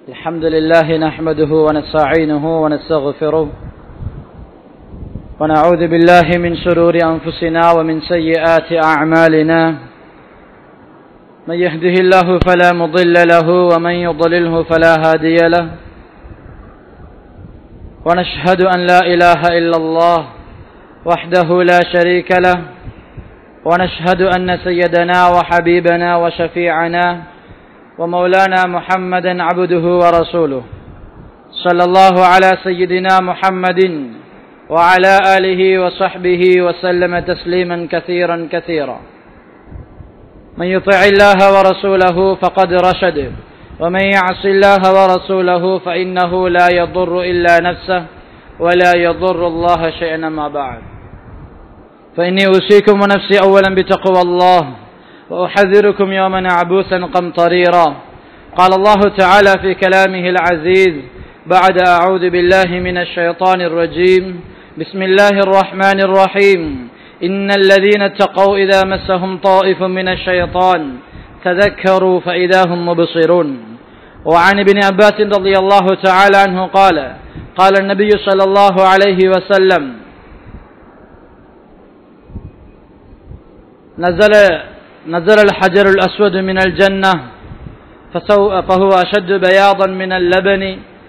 الحمد لله نحمده ونستعينه ونستغفره ونعوذ بالله من شرور أنفسنا ومن سيئات أعمالنا من يهده الله فلا مضل له ومن يضلله فلا هادي له ونشهد أن لا إله إلا الله وحده لا شريك له ونشهد أن سيدنا وحبيبنا وشفيعنا ومولانا محمدا عبده ورسوله صلى الله على سيدنا محمد وعلى آله وصحبه وسلم تسليما كثيرا كثيرا من يطع الله ورسوله فقد رشد ومن يعص الله ورسوله فإنه لا يضر إلا نفسه ولا يضر الله شيئا ما بعد فإني أوصيكم ونفسي أولا بتقوى الله وأحذركم يوما عبوسا قمطريرا قال الله تعالى في كلامه العزيز بعد أعوذ بالله من الشيطان الرجيم بسم الله الرحمن الرحيم إن الذين اتقوا إذا مسهم طائف من الشيطان تذكروا فإذا هم مبصرون وعن ابن عباس رضي الله تعالى عنه قال قال النبي صلى الله عليه وسلم نزل نزل الحجر الأسود من الجنة فهو أشد بياضا من اللبن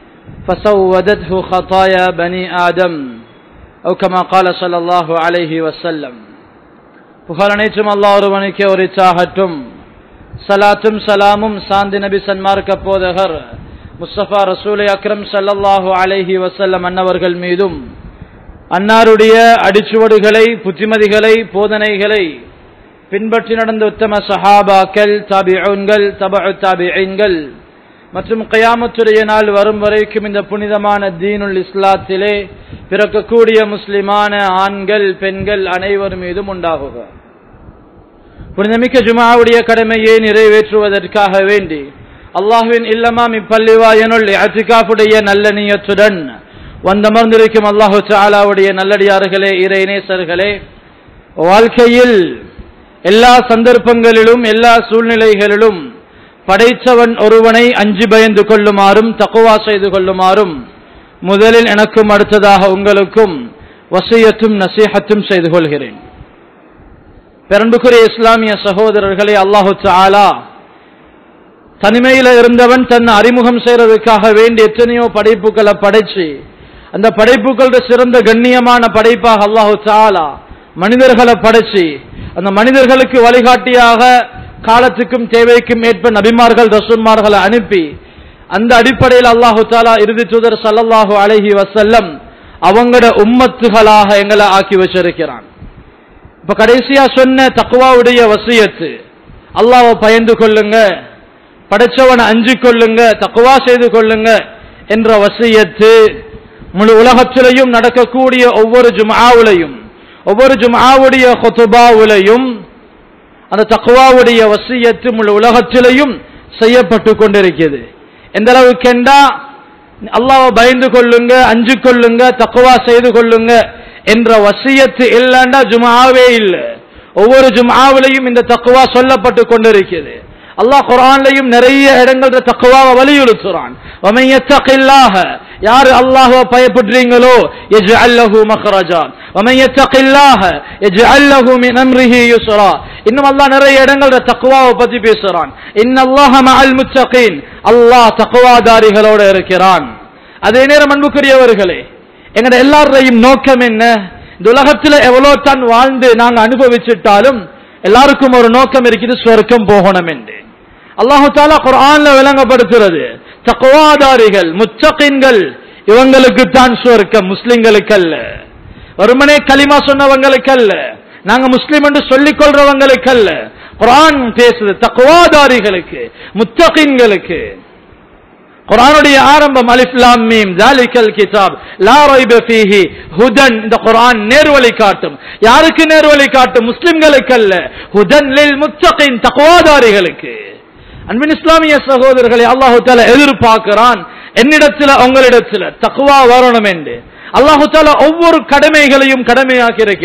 فسودته خطايا بني آدم أو كما قال صلى الله عليه وسلم புகழ் அனைத்தும் அல்லாஹ் ஒருவனுக்கே உரித்தாகட்டும் சலாத்தும் சலாமும் சாந்தி நபி சன்மார்க்க போதகர் முஸ்தபா ரசூலை அக்ரம் சல்லல்லாஹு அலைஹி வசல்லம் அன்னவர்கள் மீதும் அன்னாருடைய அடிச்சுவடுகளை புத்திமதிகளை போதனைகளை பின்பற்றி நடந்த உத்தம சஹாபாக்கள் தாபிகள் தபு தாபிகள் மற்றும் கயாமத்துடைய நாள் வரும் வரைக்கும் இந்த புனிதமான தீனுல் இஸ்லாத்திலே பிறக்கக்கூடிய முஸ்லிமான ஆண்கள் பெண்கள் அனைவர் மீதும் உண்டாகுக புனிதமிக்க ஜுமாவுடைய கடமையை நிறைவேற்றுவதற்காக வேண்டி அல்லாஹுவின் இல்லமாம் இப்பள்ளிவாயனுள் அத்திகாப்புடைய நல்ல நீயத்துடன் வந்தமர்ந்திருக்கும் அல்லாஹு சாலாவுடைய நல்லடியார்களே இறைநேசர்களே வாழ்க்கையில் எல்லா சந்தர்ப்பங்களிலும் எல்லா சூழ்நிலைகளிலும் படைத்தவன் ஒருவனை அஞ்சு பயந்து கொள்ளுமாறும் தக்குவா செய்து கொள்ளுமாறும் முதலில் எனக்கும் அடுத்ததாக உங்களுக்கும் வசியத்தும் நசீகத்தும் செய்து கொள்கிறேன் பெரன்புக்குரிய இஸ்லாமிய சகோதரர்களே அல்லாஹு ஆலா தனிமையில இருந்தவன் தன்னை அறிமுகம் செய்யறதுக்காக வேண்டி எத்தனையோ படைப்புகளை படைச்சு அந்த படைப்புகளோட சிறந்த கண்ணியமான படைப்பாக அல்லாஹு ஆலா மனிதர்களை படைச்சு அந்த மனிதர்களுக்கு வழிகாட்டியாக காலத்துக்கும் தேவைக்கும் ஏற்ப நபிமார்கள் ரசூன்மார்களை அனுப்பி அந்த அடிப்படையில் அல்லாஹு தாலா இறுதி தூதர் சல்லல்லாஹு அலஹி வசல்லம் அவங்களோட உம்மத்துகளாக எங்களை ஆக்கி வச்சிருக்கிறான் இப்ப கடைசியா சொன்ன தக்குவாவுடைய வசியத்து அல்லாவை பயந்து கொள்ளுங்க படைச்சவனை அஞ்சு கொள்ளுங்க தக்குவா செய்து கொள்ளுங்க என்ற வசியத்து முழு உலகத்திலையும் நடக்கக்கூடிய ஒவ்வொரு ஜுமாவுலையும் ஒவ்வொரு ஜுமாவுடைய கொத்துபாவுலையும் அந்த தக்குவாவுடைய வசியத்து முழு உலகத்திலையும் செய்யப்பட்டு கொண்டிருக்கிறது எந்த அளவுக்கு என்றா அல்லாவை பயந்து கொள்ளுங்க அஞ்சு கொள்ளுங்க தக்குவா செய்து கொள்ளுங்க என்ற வசியத்து இல்லைண்டா ஜுமாவே இல்லை ஒவ்வொரு ஜுமாவிலையும் இந்த தக்குவா சொல்லப்பட்டு கொண்டிருக்கிறது அல்லாஹ் குரான்லையும் நிறைய இடங்கள்ல தக்குவாவை வலியுறுத்துறான் யாரு அல்லாஹுவ பயப்படுறீங்களோ அல்லஹு மஹரஜா ومن يتق الله يجعل له من امره يسرا இன்னும் அல்லாஹ் நிறைய இடங்கள்ல தக்வாவை பத்தி பேசுறான் இன்னல்லாஹ மஅல் முத்தகீன் அல்லாஹ் தக்வாதாரிகளோட இருக்கிறான் அதே நேரம் அன்புக்குரியவர்களே எங்கட எல்லாரையும் நோக்கம் என்ன இந்த உலகத்துல எவ்வளவு தான் வாழ்ந்து நாங்க அனுபவிச்சிட்டாலும் எல்லாருக்கும் ஒரு நோக்கம் இருக்குது சொர்க்கம் போகணும் என்று அல்லாஹு தாலா குரான்ல விளங்கப்படுத்துறது தக்குவாதாரிகள் முத்தகின்கள் இவங்களுக்கு தான் சொர்க்கம் முஸ்லிம்களுக்கு அல்ல வெறுமனே களிமா சொன்னவங்களுக்கு அல்ல நாங்க முஸ்லிம் என்று சொல்லிக் கொள்றவங்களுக்கு அல்ல குரான் பேசுது தக்குவாதாரிகளுக்கு முத்தகின்களுக்கு குரானுடைய ஆரம்பம் அலிஃப்லாம் மீம் ஜாலிகல் கிதாப் லா ரைப ஃபீஹி ஹுதன் இந்த குரான் நேர்வழி காட்டும் யாருக்கு நேர்வழி காட்டும் முஸ்லிம்களுக்கு அல்ல ஹுதன் லில் முத்தகின் தக்குவாதாரிகளுக்கு அன்பின் இஸ்லாமிய சகோதரர்களை அல்லாஹு தாலா எதிர்பார்க்கிறான் என்னிடத்துல உங்களிடத்துல தக்குவா வரணும் என்று அல்லாஹு தாலா ஒவ்வொரு கடமைகளையும் கடமையாக்கி இருக்கிறான்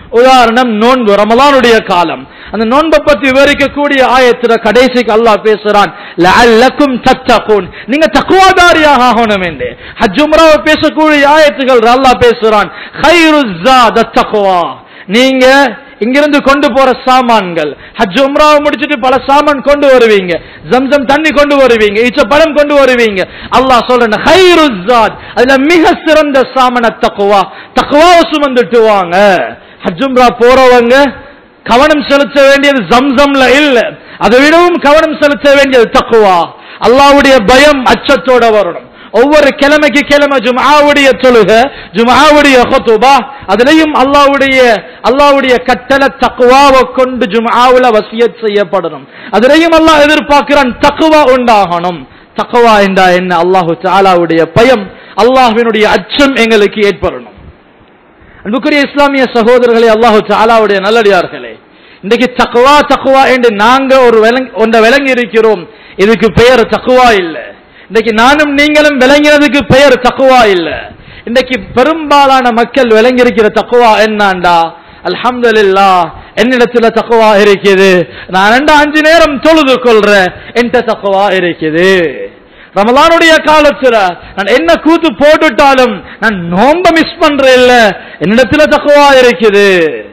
உதாரணம் நோன்பு ரமலானுடைய காலம் அந்த நோன்பை பத்தி விவரிக்கக்கூடிய ஆயத்துல கடைசிக்கு அல்லாஹ் பேசுறான் லஅல்லக்கும் தத்தகூன் நீங்க தக்குவாதாரியாக ஆகணும் என்று ஹஜ் உம்ராவை பேசக்கூடிய ஆயத்துகள் அல்லாஹ் பேசுறான் ஹைருஸ் ஸாத் தக்வா நீங்க இங்கிருந்து கொண்டு போற சாமான்கள் ஹஜ் உம்ராவை முடிச்சிட்டு பல சாமான் கொண்டு வருவீங்க ஜம்சம் தண்ணி கொண்டு வருவீங்க ஈச்ச பழம் கொண்டு வருவீங்க அல்லாஹ் சொல்றேன் ஹைருஸ் ஸாத் அதுல மிக சிறந்த சாமன தக்குவா தக்குவாவை சுமந்துட்டு வாங்க ஹஜ் உம்ரா போறவங்க கவனம் செலுத்த வேண்டியது ஜம்சம்ல இல்ல அதை விடவும் கவனம் செலுத்த வேண்டியது தக்குவா அல்லாஹ்வுடைய பயம் அச்சத்தோட வரணும் ஒவ்வொரு கிழமைக்கு கிழமை ஜும்ஆவுடைய தொழுக ஜும்ஆவுடைய ஹுதுபா அதுலயும் அல்லாஹ்வுடைய அல்லாஹ்வுடைய கட்டளை தக்வாவை கொண்டு ஜும்ஆவுல வசியத் செய்யப்படணும் அதுலயும் அல்லாஹ் எதிர்பார்க்கிறான் தக்வா உண்டாகணும் தக்வா என்றா என்ன அல்லாஹு தஆலாவுடைய பயம் அல்லாஹ்வினுடைய அச்சம் எங்களுக்கு ஏற்படணும் அன்புக்குரிய இஸ்லாமிய சகோதரர்களே அல்லாஹு தஆலாவுடைய நல்லடியார்களே இன்றைக்கு தக்வா தக்வா என்று நாங்க ஒரு விளங்கி ஒன்றை விளங்கி இருக்கிறோம் இதுக்கு பெயர் தக்வா இல்ல இன்றைக்கு நானும் நீங்களும் விளங்கினதுக்கு பெயர் தக்குவா இல்ல இன்றைக்கு பெரும்பாலான மக்கள் விளங்கி இருக்கிற தக்குவா என்னண்டா அல்ஹம்துலில்லாஹ் என்னிடத்துல தக்குவா இருக்குது நான் ரெண்டு அஞ்சு நேரம் தொழுது கொள்றேன் என்கிட்ட தக்குவா இருக்குது ரமலானுடைய காலத்துல நான் என்ன கூத்து போட்டுட்டாலும் நான் நோம்ப மிஸ் பண்றேன் இல்ல என்னிடத்துல தக்குவா இருக்குது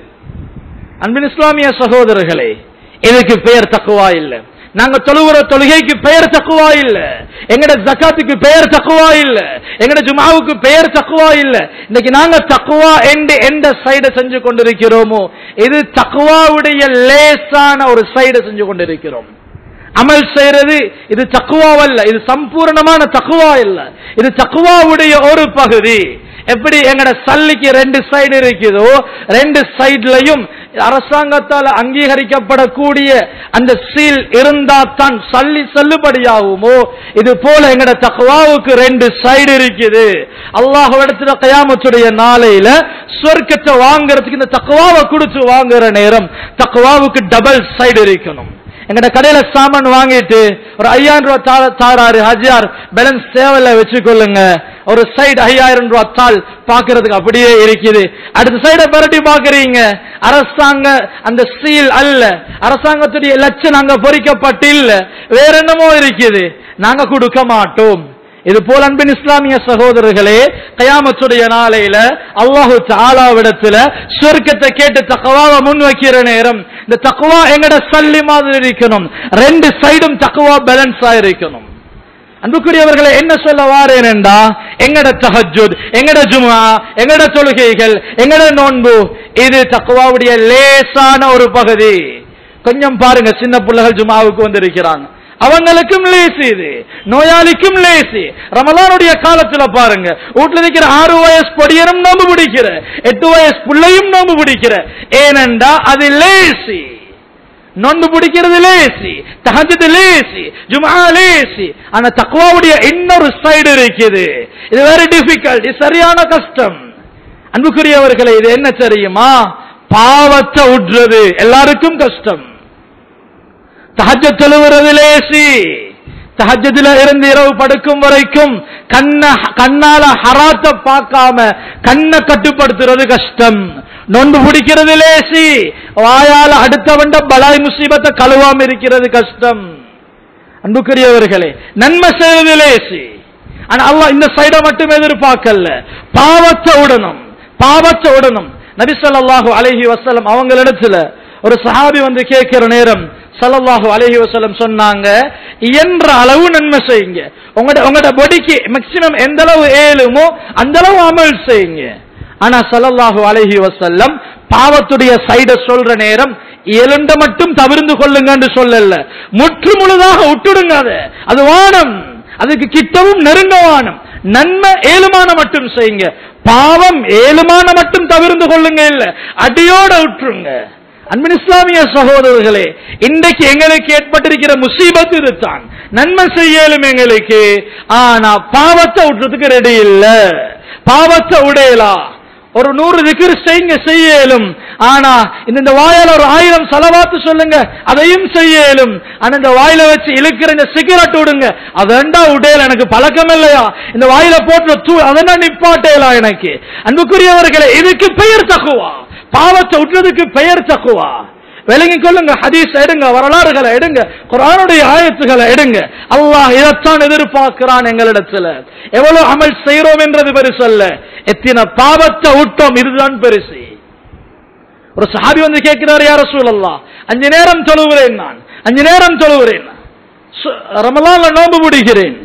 அன்பின் இஸ்லாமிய சகோதரர்களே இதுக்கு பெயர் தக்குவா இல்ல நாங்க தொழுகிற தொழுகைக்கு பெயர் தக்குவா இல்ல எங்கட ஜக்காத்துக்கு பெயர் தக்குவா இல்ல எங்கட ஜுமாவுக்கு பெயர் தக்குவா இல்ல இன்னைக்கு நாங்க தக்குவா எந்த எந்த சைட செஞ்சு கொண்டிருக்கிறோமோ இது தக்குவாவுடைய லேசான ஒரு சைட செஞ்சு கொண்டிருக்கிறோம் அமல் செய்யறது இது தக்குவாவல்ல இது சம்பூர்ணமான தக்குவா இல்ல இது தக்குவாவுடைய ஒரு பகுதி எப்படி எங்கட சல்லிக்கு ரெண்டு சைடு இருக்குதோ ரெண்டு சைட்லயும் அரசாங்கத்தால் அங்கீகரிக்கப்படக்கூடிய அந்த சீல் இருந்தா தான் சல்லி செல்லுபடியாகுமோ இது போல எங்கட தக்குவாவுக்கு ரெண்டு சைடு இருக்குது அல்லாஹ்விடத்துல கயாமத்துடைய நாளையில சொர்க்கத்தை வாங்குறதுக்கு இந்த தக்குவாவை கொடுத்து வாங்குற நேரம் தக்குவாவுக்கு டபுள் சைடு இருக்கணும் எங்கட கடையில சாமான் வாங்கிட்டு ஒரு ஐயாயிரம் ரூபாய் தா- தாராரு ஹஜியார் பேலன்ஸ் சேவல வச்சுக்கொள்ளுங்க ஒரு சைடு ஐயாயிரம் ரூபாய் தாள் பாக்குறதுக்கு அப்படியே இருக்குது அடுத்த சைட பரட்டி பாக்குறீங்க அரசாங்க அந்த சீல் அல்ல அரசாங்கத்துடைய லட்சம் அங்க பொறிக்கப்பட்டு இல்ல வேற என்னமோ இருக்குது நாங்க கொடுக்க மாட்டோம் இது போல அன்பின் இஸ்லாமிய சகோதரர்களே கயாமத்துடைய நாளையில அல்லாஹு தாலாவிடத்துல சொர்க்கத்தை கேட்டு தக்குவாவை முன் வைக்கிற நேரம் இந்த தக்குவா எங்கட சல்லி மாதிரி இருக்கணும் ரெண்டு சைடும் தக்குவா பேலன்ஸ் ஆயிருக்கணும் அன்புக்குரியவர்களை என்ன சொல்ல வாரேன் என்றா எங்கட தஹஜுத் எங்கட ஜுமா எங்கட தொழுகைகள் எங்கட நோன்பு இது தக்குவாவுடைய லேசான ஒரு பகுதி கொஞ்சம் பாருங்க சின்ன பிள்ளைகள் ஜுமாவுக்கு வந்திருக்கிறாங்க அவங்களுக்கும் லேசி இது நோயாளிக்கும் லேசி ரமலானுடைய காலத்துல பாருங்க வீட்டுல இருக்கிற ஆறு வயசு பொடியனும் நோம்பு பிடிக்கிற எட்டு வயசு பிள்ளையும் நோம்பு பிடிக்கிற ஏனென்றா அது லேசி நொண்டு பிடிக்கிறது லேசி தஹஜ்ஜுத் லேசி ஜும்ஆ லேசி ஆனா தக்வாவுடைய இன்னொரு சைடு இருக்குது இது வெரி டிஃபிகல்ட் இது சரியான கஷ்டம் அன்புக்குரியவர்களே இது என்ன தெரியுமா பாவத்தை உட்றது எல்லாருக்கும் கஷ்டம் தஹஜ்ஜ தொழுகிறது லேசி தஹஜ்ஜதுல இருந்து இரவு படுக்கும் வரைக்கும் கண்ண கண்ணால ஹராத்த பார்க்காம கண்ணை கட்டுப்படுத்துறது கஷ்டம் நொண்டு பிடிக்கிறது லேசி வாயால அடுத்தவண்ட பலாய் முசீபத்தை கழுவாம இருக்கிறது கஷ்டம் அன்புக்குரியவர்களே நன்மை செய்வது லேசி ஆனா அல்லாஹ் இந்த சைட மட்டும் எதிர்பார்க்கல பாவத்தை உடனும் பாவத்தை உடனும் நபி ஸல்லல்லாஹு அலைஹி வஸல்லம் அவங்களிடத்துல ஒரு சஹாபி வந்து கேட்கிற நேரம் ஸல்லல்லாஹு அலைஹி வஸல்லம் சொன்னாங்க இயன்ற அளவு நன்மை செய்யுங்க உங்களோட உங்களோட பொடிக்கு மேக்ஸிமம் எந்த அளவு ஏழுமோ அந்த அளவு அமல் செய்யுங்க ஆனா ஸல்லல்லாஹு அலைஹி வஸல்லம் பாவத்துடைய சைட சொல்ற நேரம் இயலுண்ட மட்டும் தவிர்ந்து கொள்ளுங்கன்னு சொல்லல முற்று முழுதாக விட்டுடுங்க அதை அது வானம் அதுக்கு கிட்டவும் நெருங்க வானம் நன்மை ஏழுமான மட்டும் செய்யுங்க பாவம் ஏழுமான மட்டும் தவிர்ந்து கொள்ளுங்க இல்ல அடியோட விட்டுருங்க அன்பின் இஸ்லாமிய சகோதரர்களே இன்றைக்கு எங்களுக்கு ஏற்பட்டிருக்கிற முசீபத் இதுதான் நன்மை செய்யலும் எங்களுக்கு ஆனா பாவத்தை விட்டுறதுக்கு ரெடி இல்ல பாவத்தை உடையலாம் ஒரு நூறு திக்ர் செய்யுங்க செய்யலும் ஆனா இந்த இந்த வாயால ஒரு ஆயிரம் செலவாத்து சொல்லுங்க அதையும் செய்யலும் ஆனா இந்த வாயில வச்சு இழுக்கிற இந்த சிகரெட் விடுங்க அதண்டா உடையல எனக்கு பழக்கம் இல்லையா இந்த வாயில போட்டு தூ அதெண்டா நிப்பாட்டேலா எனக்கு அன்புக்குரியவர்களே இதுக்கு பெயர் தகுவா பாவத்தை விட்டுறதுக்கு பெயர் தக்குவா விளங்கிக் கொள்ளுங்க ஹதீஸ் எடுங்க வரலாறுகளை எடுங்க குரானுடைய ஆயத்துகளை எடுங்க அல்லாஹ் இதைத்தான் எதிர்பார்க்கிறான் எங்களிடத்துல எவ்வளவு அமல் செய்கிறோம் என்றது பெருசல்ல எத்தனை பாவத்தை விட்டோம் இதுதான் பெருசு ஒரு சஹாபி வந்து கேட்கிறார் யார சூழல்லா அஞ்சு நேரம் தொழுகிறேன் நான் அஞ்சு நேரம் தொழுகிறேன் சு- ரமலான்ல நோன்பு பிடிக்கிறேன்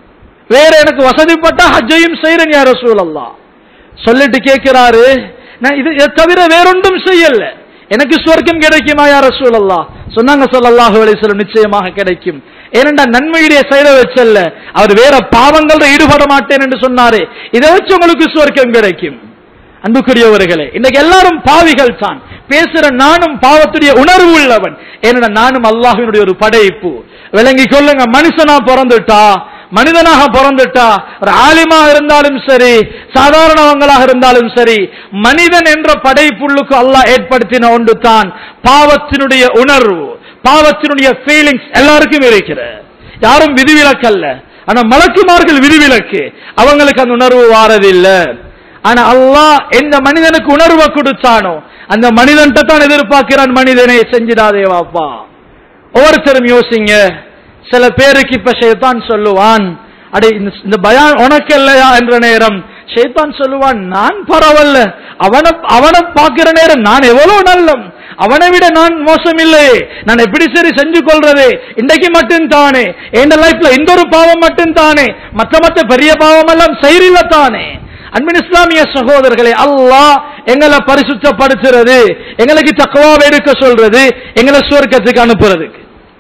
வேற எனக்கு வசதிப்பட்டா ஹஜ்ஜையும் செய்யறேன் யார சூழல்லா சொல்லிட்டு கேட்கிறாரு நான் இது இதை தவிர வேறொன்றும் செய்யல எனக்கு சுவர்க்கம் கிடைக்குமா யார சூழல்லா சொன்னாங்க சொல்லல்லாஹு அலைஹி நிச்சயமாக கிடைக்கும் ஏனென்றா நன்மையுடைய செயலை வச்சல்ல அவர் வேற பாவங்கள்ல ஈடுபட மாட்டேன் என்று சொன்னாரு இதை வச்சு உங்களுக்கு சுவர்க்கம் கிடைக்கும் அன்புக்குரியவர்களே இன்னைக்கு எல்லாரும் பாவிகள் தான் பேசுற நானும் பாவத்துடைய உணர்வு உள்ளவன் ஏன்னா நானும் அல்லாஹ்வினுடைய ஒரு படைப்பு விளங்கி கொள்ளுங்க மனுஷனா பிறந்துட்டா மனிதனாக பிறந்துட்டா ஒரு ஆலிமா இருந்தாலும் சரி சாதாரணவங்களாக இருந்தாலும் சரி மனிதன் என்ற படைப்புள்ளுக்கு அல்லாஹ் ஏற்படுத்தின ஒன்று தான் பாவத்தினுடைய உணர்வு பாவத்தினுடைய ஃபீலிங்ஸ் எல்லாருக்கும் இருக்கிற யாரும் விதிவிலக்கல்ல ஆனா மலக்குமார்கள் விதிவிலக்கு அவங்களுக்கு அந்த உணர்வு வாரதில்லை ஆனா அல்லாஹ் எந்த மனிதனுக்கு உணர்வை கொடுத்தானோ அந்த மனிதன்ட்ட தான் எதிர்பார்க்கிறான் மனிதனை செஞ்சிடாதே வாப்பா ஒவ்வொருத்தரும் யோசிங்க சில பேருக்கு இப்ப ஷைத்தான் சொல்லுவான் அடே இந்த- இந்த பயான் உனக்கு இல்லையா என்ற நேரம் ஷைத்தான் சொல்லுவான் நான் பரவாயில்ல அவனை அவனை பார்க்கிற நேரம் நான் எவ்வளவு நல்லம் அவனை விட நான் மோசம் இல்லையே நான் எப்படி சரி செஞ்சு கொள்றது இன்றைக்கு மட்டும் தானே என் லைஃப்ல இந்த ஒரு பாவம் மட்டும் தானே மற்ற மற்ற பெரிய பாவம் எல்லாம் செய்யல தானே அன்பின் இஸ்லாமிய சகோதரர்களே அல்லாஹ் எங்களை பரிசுத்தப்படுத்துறது எங்களுக்கு தக்குவாவை எடுக்க சொல்றது எங்களை சுவர்க்கத்துக்கு அனுப்புறதுக்கு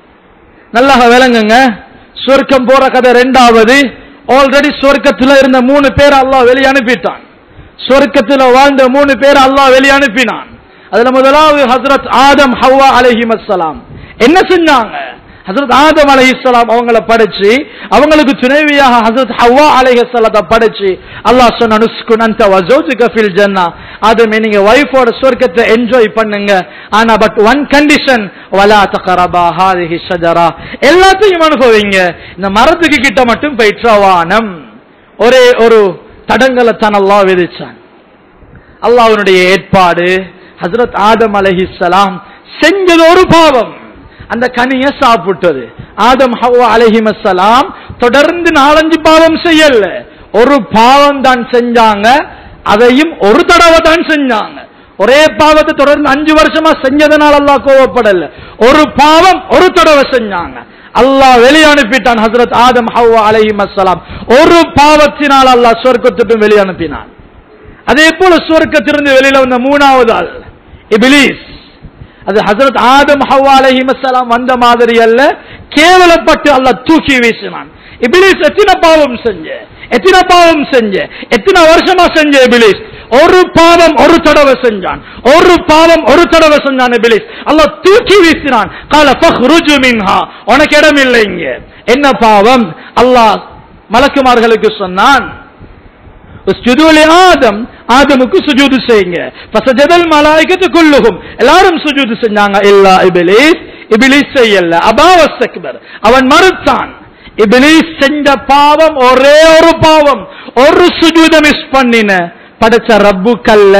நல்லா விளங்குங்க சொர்க்கம் போற கதை ரெண்டாவது ஆல்ரெடி சொர்க்கத்துல இருந்த மூணு பேர் அல்லாஹ் வெளியே அனுப்பிட்டான் சொர்க்கத்துல வாழ்ந்த மூணு பேர் அல்லாஹ் வெளியே அனுப்பினான் அதுல முதலாவது ஹஜரத் ஆதம் ஹவ்வா அலைஹிமஸ்ஸலாம் என்ன செஞ்சாங்க ஹஜரத் ஆதம் அலைஹிஸ்ஸலாம் அவங்கள படைச்சு அவங்களுக்கு துணைவியாக ஹஜரத் ஹவ்வா அலைஹிஸ்ஸலாத்தை படைச்சு அல்லாஹ் சொன்ன நுஸ்குன் அன்த வஸௌஜுக ஃபில் ஜன்னா ஆதமே நீங்க வைஃபோட சொர்க்கத்தை என்ஜாய் பண்ணுங்க ஆனா பட் ஒன் கண்டிஷன் வலா தகரபா ஹாதிஹி ஷஜரா எல்லாத்தையும் அனுபவிங்க இந்த மரத்துக்கு கிட்ட மட்டும் பெற்றவானம் ஒரே ஒரு தடங்களை தான் அல்லாஹ் விதிச்சான் அல்லாஹ்வுடைய ஏற்பாடு ஹஜரத் ஆதம் அலைஹிஸ்ஸலாம் செஞ்சது ஒரு பாவம் அந்த கனியை சாப்பிட்டது ஆதம் ஹவ்வா அலைஹிமஸ்ஸலாம் தொடர்ந்து நாலஞ்சு பாவம் செய்யல ஒரு பாவம் தான் செஞ்சாங்க அதையும் ஒரு தடவை தான் செஞ்சாங்க ஒரே பாவத்தை தொடர்ந்து அஞ்சு வருஷமா செஞ்சதுனால அல்லாஹ் கோவப்படல ஒரு பாவம் ஒரு தடவை செஞ்சாங்க அல்லாஹ் வெளியே அனுப்பிட்டான் ஹஜரத் ஆதம் ஹவ்வா அலைஹிமஸ்ஸலாம் ஒரு பாவத்தினால் அல்லாஹ் சொர்க்கத்துட்டும் வெளியே அனுப்பினான் அதே போல சுவர்க்கத்திலிருந்து வெளியில வந்த மூணாவது ஆள் இபிலிஸ் அது ஹசரத் ஆதம் ஹவ்வா அலைஹிமஸ்ஸலாம் வந்த மாதிரி அல்ல கேவலப்பட்டு அல்லாஹ் தூக்கி வீசினான் இபிலிஸ் எத்தனை பாவம் செஞ்ச எத்தனை பாவம் செஞ்ச எத்தனை வருஷமா செஞ்ச இபிலிஸ் ஒரு பாவம் ஒரு தடவை செஞ்சான் ஒரு பாவம் ஒரு தடவை செஞ்சான் இபிலிஸ் அல்லாஹ் தூக்கி வீசினான் கால ஃபஹ்ருஜு மின்ஹா உனக்கு இடம் இல்லை இங்க என்ன பாவம் அல்லாஹ் மலக்குமார்களுக்கு சொன்னான் உஸ்ஜுது லி ஆதம் ஆதமுக்கு சுஜூது செய்யுங்க ஃபசஜதல் மலாயிகத்து குல்லுஹும் எல்லாரும் சுஜூது செஞ்சாங்க இல்லா இபிலிஸ் இபிலிஸ் செய்யல அபா வஸ்தக்பர் அவன் மறுத்தான் இபிலிஸ் செஞ்ச பாவம் ஒரே ஒரு பாவம் ஒரு சுஜூத மிஸ் பண்ணின படைச்ச ரப்புக்கல்ல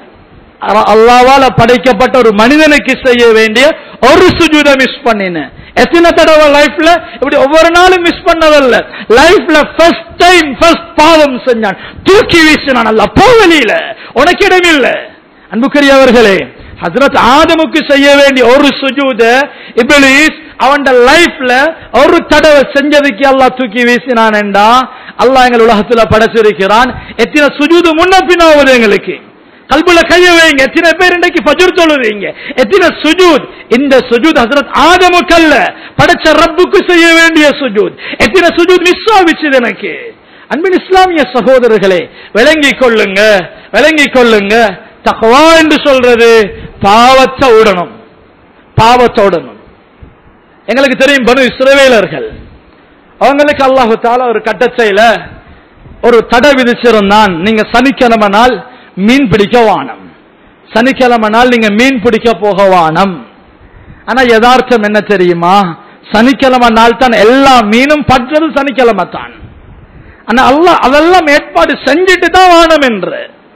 அ- அல்லாவால படைக்கப்பட்ட ஒரு மனிதனுக்கு செய்ய வேண்டிய ஒரு சுஜூத மிஸ் பண்ணின எத்தனை தடவை லைஃப்ல இப்படி ஒவ்வொரு நாளும் மிஸ் பண்ணதல்ல லைஃப்ல ஃபர்ஸ்ட் டைம் ஃபர்ஸ்ட் பாவம் செஞ்சான் தூக்கி வீசினான் அல்ல போ வெளியில உனக்கு இடமில்லை அன்புக்குரியவர்களே ஹஜரத் ஆதமுக்கு செய்ய வேண்டிய ஒரு சுஜூத இபிலிஸ் அவன் லைஃப்ல ஒரு தடவை செஞ்சதுக்கு அல்லாஹ் தூக்கி வீசினான் என்றா அல்லாஹ் எங்கள் உலகத்துல படைச்சிருக்கிறான் எத்தனை சுஜூது முன்ன பின்னாவது எங்களுக்கு கல்புல கைய வைங்க எத்தனை பேர் இன்றைக்கு ஃபஜ்ர் தொழுவீங்க எத்தனை சுஜூத் இந்த சுஜூத் ஹசரத் ஆதமுக்கல்ல படைச்ச ரப்புக்கு செய்ய வேண்டிய சுஜூத் எத்தனை சுஜூத் மிஸ் ஆவிச்சது எனக்கு அன்பின் இஸ்லாமிய சகோதரர்களே விளங்கிக் கொள்ளுங்க விளங்கிக் கொள்ளுங்க தக்வா என்று சொல்றது பாவத்தை உடணும் பாவத்தை உடணும் எங்களுக்கு தெரியும் பனு இஸ்ரவேலர்கள் அவங்களுக்கு அல்லாஹு தாலா ஒரு கட்டத்தையில ஒரு தடை விதிச்சிருந்தான் நீங்க சனிக்கிழமை நாள் மீன் பிடிக்க வானம் சனிக்கிழமை நாள் நீங்க மீன் பிடிக்க போக வானம் ஆனா யதார்த்தம் என்ன தெரியுமா சனிக்கிழமை நாள் தான் எல்லா மீனும் பற்றது சனிக்கிழமை தான் ஆனா அல்லாஹ் அதெல்லாம் ஏற்பாடு செஞ்சுட்டு தான் வானம் என்று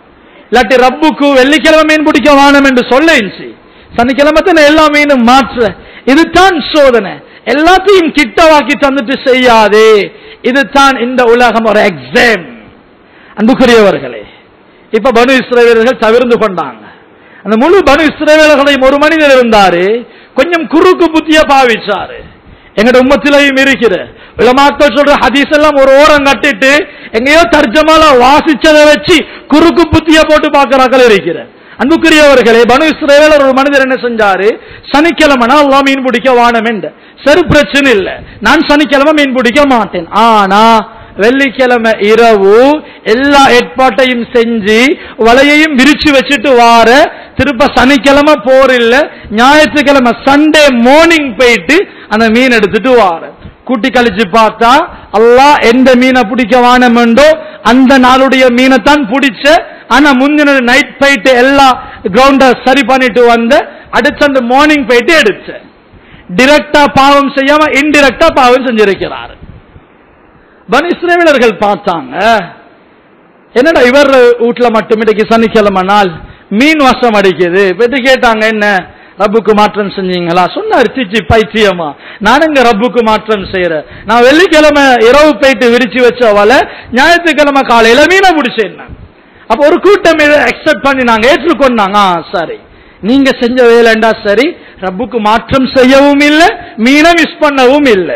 இல்லாட்டி ரப்புக்கு வெள்ளிக்கிழமை மீன் பிடிக்க வானம் என்று சொல்ல இருந்துச்சு சனிக்கிழமை தானே எல்லா மீனும் மாற்ற இதுதான் சோதனை எல்லாத்தையும் கிட்டவாக்கி தந்துட்டு செய்யாதே இதுதான் இந்த உலகம் ஒரு எக்ஸாம் அன்புக்குரியவர்களே இப்ப பனு இஸ்ரவேலர்கள் தவிர்ந்து கொண்டாங்க அந்த முழு பனு இஸ்ரவேலர்களையும் ஒரு மனிதர் இருந்தாரு கொஞ்சம் குறுக்கு புத்திய பாவிச்சாரு எங்கட உம்மத்திலையும் இருக்கிற உலமாக்கள் சொல்ற ஹதீஸ் எல்லாம் ஒரு ஓரம் கட்டிட்டு எங்கேயோ தர்ஜமால வாசிச்சதை வச்சு குறுக்கு புத்திய போட்டு பார்க்கறாக்கள் இருக்கிற அன்புக்குரியவர்களே பனு இஸ்ரவேலர் ஒரு மனிதர் என்ன செஞ்சாரு சனிக்கிழமை அல்லாஹ் மீன் பிடிக்க வானம் என்ற சரி பிரச்சனை இல்ல நான் சனிக்கிழமை மீன் பிடிக்க மாட்டேன் ஆனா வெள்ளிக்கிழமை இரவு எல்லா ஏற்பாட்டையும் செஞ்சு வலையையும் விரிச்சு வச்சுட்டு வார திருப்ப சனிக்கிழமை போர் இல்ல ஞாயிற்றுக்கிழமை சண்டே மார்னிங் போயிட்டு அந்த மீன் எடுத்துட்டு வார கூட்டி கழிச்சு பார்த்தா அல்லாஹ் எந்த மீனை பிடிக்க வானமெண்டோ அந்த நாளுடைய மீனை தான் பிடிச்ச ஆனா முந்தின நைட் போயிட்டு எல்லா கிரவுண்ட சரி பண்ணிட்டு வந்த அடுத்த அந்த மார்னிங் போயிட்டு எடுச்ச டிரெக்டா பாவம் செய்யாம இன்டிரெக்டா பாவம் செஞ்சிருக்கிறார் பனு இஸ்ரேலர்கள் பார்த்தாங்க என்னடா இவர் வீட்டுல மட்டும் இன்னைக்கு சனிக்கிழமை நாள் மீன் வசம் அடிக்குது பெற்று கேட்டாங்க என்ன ரப்புக்கு மாற்றம் செஞ்சீங்களா சொன்னார் சிச்சி பைத்தியமா நானுங்க ரப்புக்கு மாற்றம் செய்யறேன் நான் வெள்ளிக்கிழமை இரவு போயிட்டு விரிச்சு வச்ச வலை ஞாயிற்றுக்கிழமை காலையில மீனை பிடிச்சேன் நான். அப்ப ஒரு கூட்டம் இதை அக்செப்ட் பண்ணி நாங்க ஏற்றுக்கொண்டாங்க ஆ, சரி நீங்க செஞ்ச வேலைண்டா சரி ரப்புக்கு மாற்றம் செய்யவும் இல்லை மீனை மிஸ் பண்ணவும் இல்லை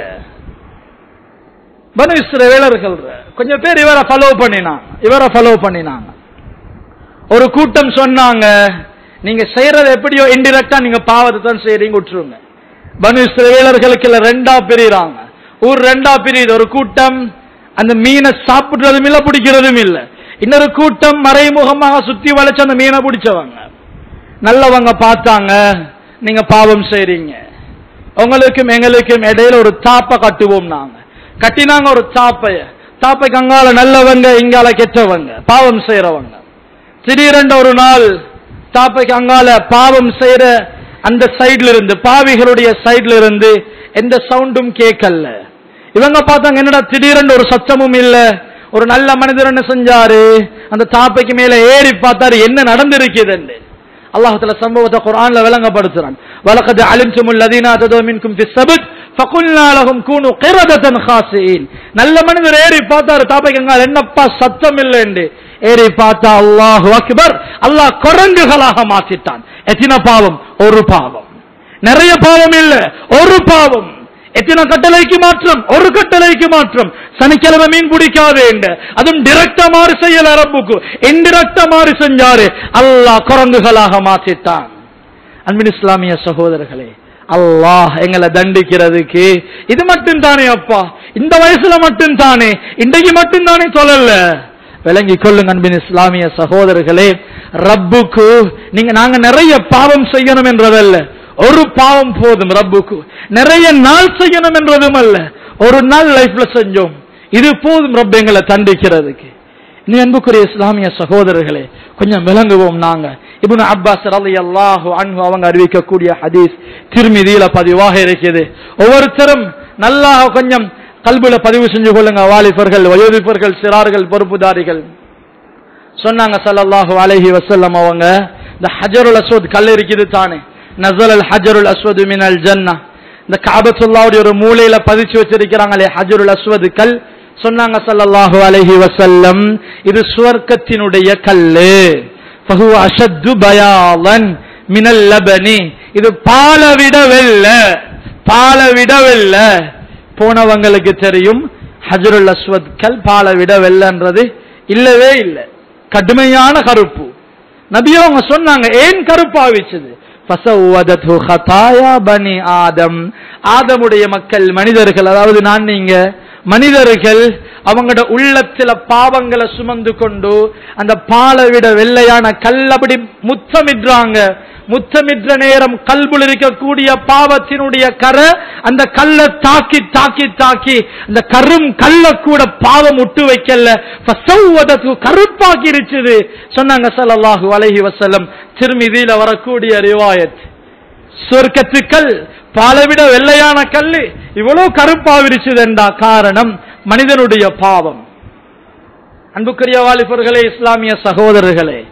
பனு இஸ்ரவேலர்கள் கொஞ்சம் பேர் இவரை ஃபாலோ பண்ணினாங்க இவரை ஃபாலோ பண்ணினாங்க ஒரு கூட்டம் சொன்னாங்க நீங்க செய்யறது எப்படியோ இன்டிரெக்டா நீங்க பாவத்தை தான் செய்யறீங்க விட்டுருங்க பனு இஸ்ரவேலர்களுக்கு இல்ல ரெண்டா பிரிறாங்க ஊர் ரெண்டா பிரியுது ஒரு கூட்டம் அந்த மீனை சாப்பிடுறதும் இல்ல பிடிக்கிறதும் இல்ல இன்னொரு கூட்டம் மறைமுகமாக சுத்தி வளைச்சு அந்த மீனை பிடிச்சவங்க நல்லவங்க பார்த்தாங்க நீங்க பாவம் செய்றீங்க உங்களுக்கும் எங்களுக்கும் இடையில ஒரு தாப்பை கட்டுவோம் நாங்க கட்டினாங்க ஒரு தாப்பைய தாப்பைக்கு அங்கால நல்லவங்க இங்கால கெட்டவங்க பாவம் செய்யறவங்க திடீரென்று ஒரு நாள் தாப்பைக்கு அங்கால பாவம் செய்யற அந்த சைடுல இருந்து பாவிகளுடைய சைடுல இருந்து எந்த சவுண்டும் கேட்கல இவங்க பார்த்தாங்க என்னடா திடீரென்று ஒரு சத்தமும் இல்ல ஒரு நல்ல மனிதர் என்ன செஞ்சாரு அந்த தாப்பைக்கு மேல ஏறி பார்த்தாரு என்ன நடந்திருக்குதுன்னு அல்லாஹுல சம்பவத்தை குர்ஆன்ல விளங்கப்படுத்துறான் வலகத் அலிம்துமுல் லதீனா தது மின்கும் ஃபி ஸபத் ஃபகுல்னா லஹும் கூனு கிரதத்தன் ஹாசியின் நல்ல மனிதர் ஏறி பார்த்தாரு தாபைக்கங்க என்னப்பா சத்தம் இல்லைன்னு ஏறி பார்த்தா அல்லாஹு அக்பர் அல்லாஹ் குரங்குகளாக மாத்திட்டான் எத்தனை பாவம் ஒரு பாவம் நிறைய பாவம் இல்ல ஒரு பாவம் எத்தனை கட்டளைக்கு மாற்றம் ஒரு கட்டளைக்கு மாற்றம் சனிக்கிழமை மீன் பிடிக்காது என்று அதுவும் டிரெக்டா மாறி செய்யல ரப்புக்கு இன்டிரெக்டா மாறி செஞ்சாரு அல்லாஹ் குரங்குகளாக மாற்றிட்டான் அன்பின் இஸ்லாமிய சகோதரர்களே அல்லாஹ் எங்களை தண்டிக்கிறதுக்கு இது மட்டும் தானே அப்பா இந்த வயசுல மட்டும் தானே இன்றைக்கு மட்டும் தானே சொல்லல விளங்கி கொள்ளுங்க அன்பின் இஸ்லாமிய சகோதரர்களே ரப்புக்கு நீங்க நாங்க நிறைய பாவம் செய்யணும் என்றதல்ல ஒரு பாவம் போதும் ரப்புக்கு நிறைய நாள் செய்யணும் என்றதும் அல்ல ஒரு நாள் லைஃப்ல செஞ்சோம் இது போதும் ரப் எங்களை தண்டிக்கிறதுக்கு நீ அன்புக்குரிய இஸ்லாமிய சகோதரர்களே கொஞ்சம் விளங்குவோம் நாங்க இப்னு அப்பாஸ் ரலியல்லாஹு அன்ஹு அவங்க அறிவிக்கக்கூடிய ஹதீஸ் திருமிதியில பதிவாக இருக்குது ஒவ்வொருத்தரும் நல்லா கொஞ்சம் கல்வில பதிவு செஞ்சு கொள்ளுங்க வாலிபர்கள் வயோதிபர்கள் சிறார்கள் பொறுப்புதாரிகள் சொன்னாங்க ஸல்லல்லாஹு அலைஹி வஸல்லம் அவங்க இந்த ஹஜருல் அஸ்வத் கல் இருக்குது தானே நஸல் அல் ஹஜருல் அஸ்வத் மினல் ஜன்னா இந்த காபத்துல்லாவுடைய ஒரு மூலையில பதிச்சு வச்சிருக்கிறாங்களே ஹஜருல் அஸ்வத் கல் சொன்னாங்க ஸல்லல்லாஹு அலைஹி வஸல்லம் இது சுவர்க்கத்தினுடைய கல்லு ஃபஹுவ அஷத்து பயாலன் மினல் லபனி இது பாலை விட வெல்ல பாலை விட வெல்ல போனவங்களுக்கு தெரியும் ஹஜருல் அஸ்வத் கல் பாலை விட வெல்லன்றது இல்லவே இல்லை கடுமையான கருப்பு நபியோ அவங்க சொன்னாங்க ஏன் கருப்பாவிச்சது ஃபசவதத்து ஹதாயா பனி ஆதம் ஆதமுடைய மக்கள் மனிதர்கள் அதாவது நான் நீங்க மனிதர்கள் அவங்களோட உள்ளத்துல பாவங்களை சுமந்து கொண்டு அந்த பாலை விட வெள்ளையான கல் அப்படி முத்தமிடுறாங்க முத்தமிடுற நேரம் கல்புல இருக்கக்கூடிய பாவத்தினுடைய கரை அந்த கல்லை தாக்கி தாக்கி தாக்கி அந்த கரும் கல்ல கூட பாவம் விட்டு வைக்கல ஃபசவ்வதத்து கருப்பாக்கி இருச்சுது சொன்னாங்க ஸல்லல்லாஹு அலைஹி வஸல்லம் திருமிதியில வரக்கூடிய ரிவாயத் சொர்க்கத்துக்கள் பாலை விட வெள்ளையான கல்லு இவ்வளவு கருப்பாவிருச்சுது என்றா காரணம் மனிதனுடைய பாவம் அன்புக்குரிய வாலிபர்களே இஸ்லாமிய சகோதரர்களே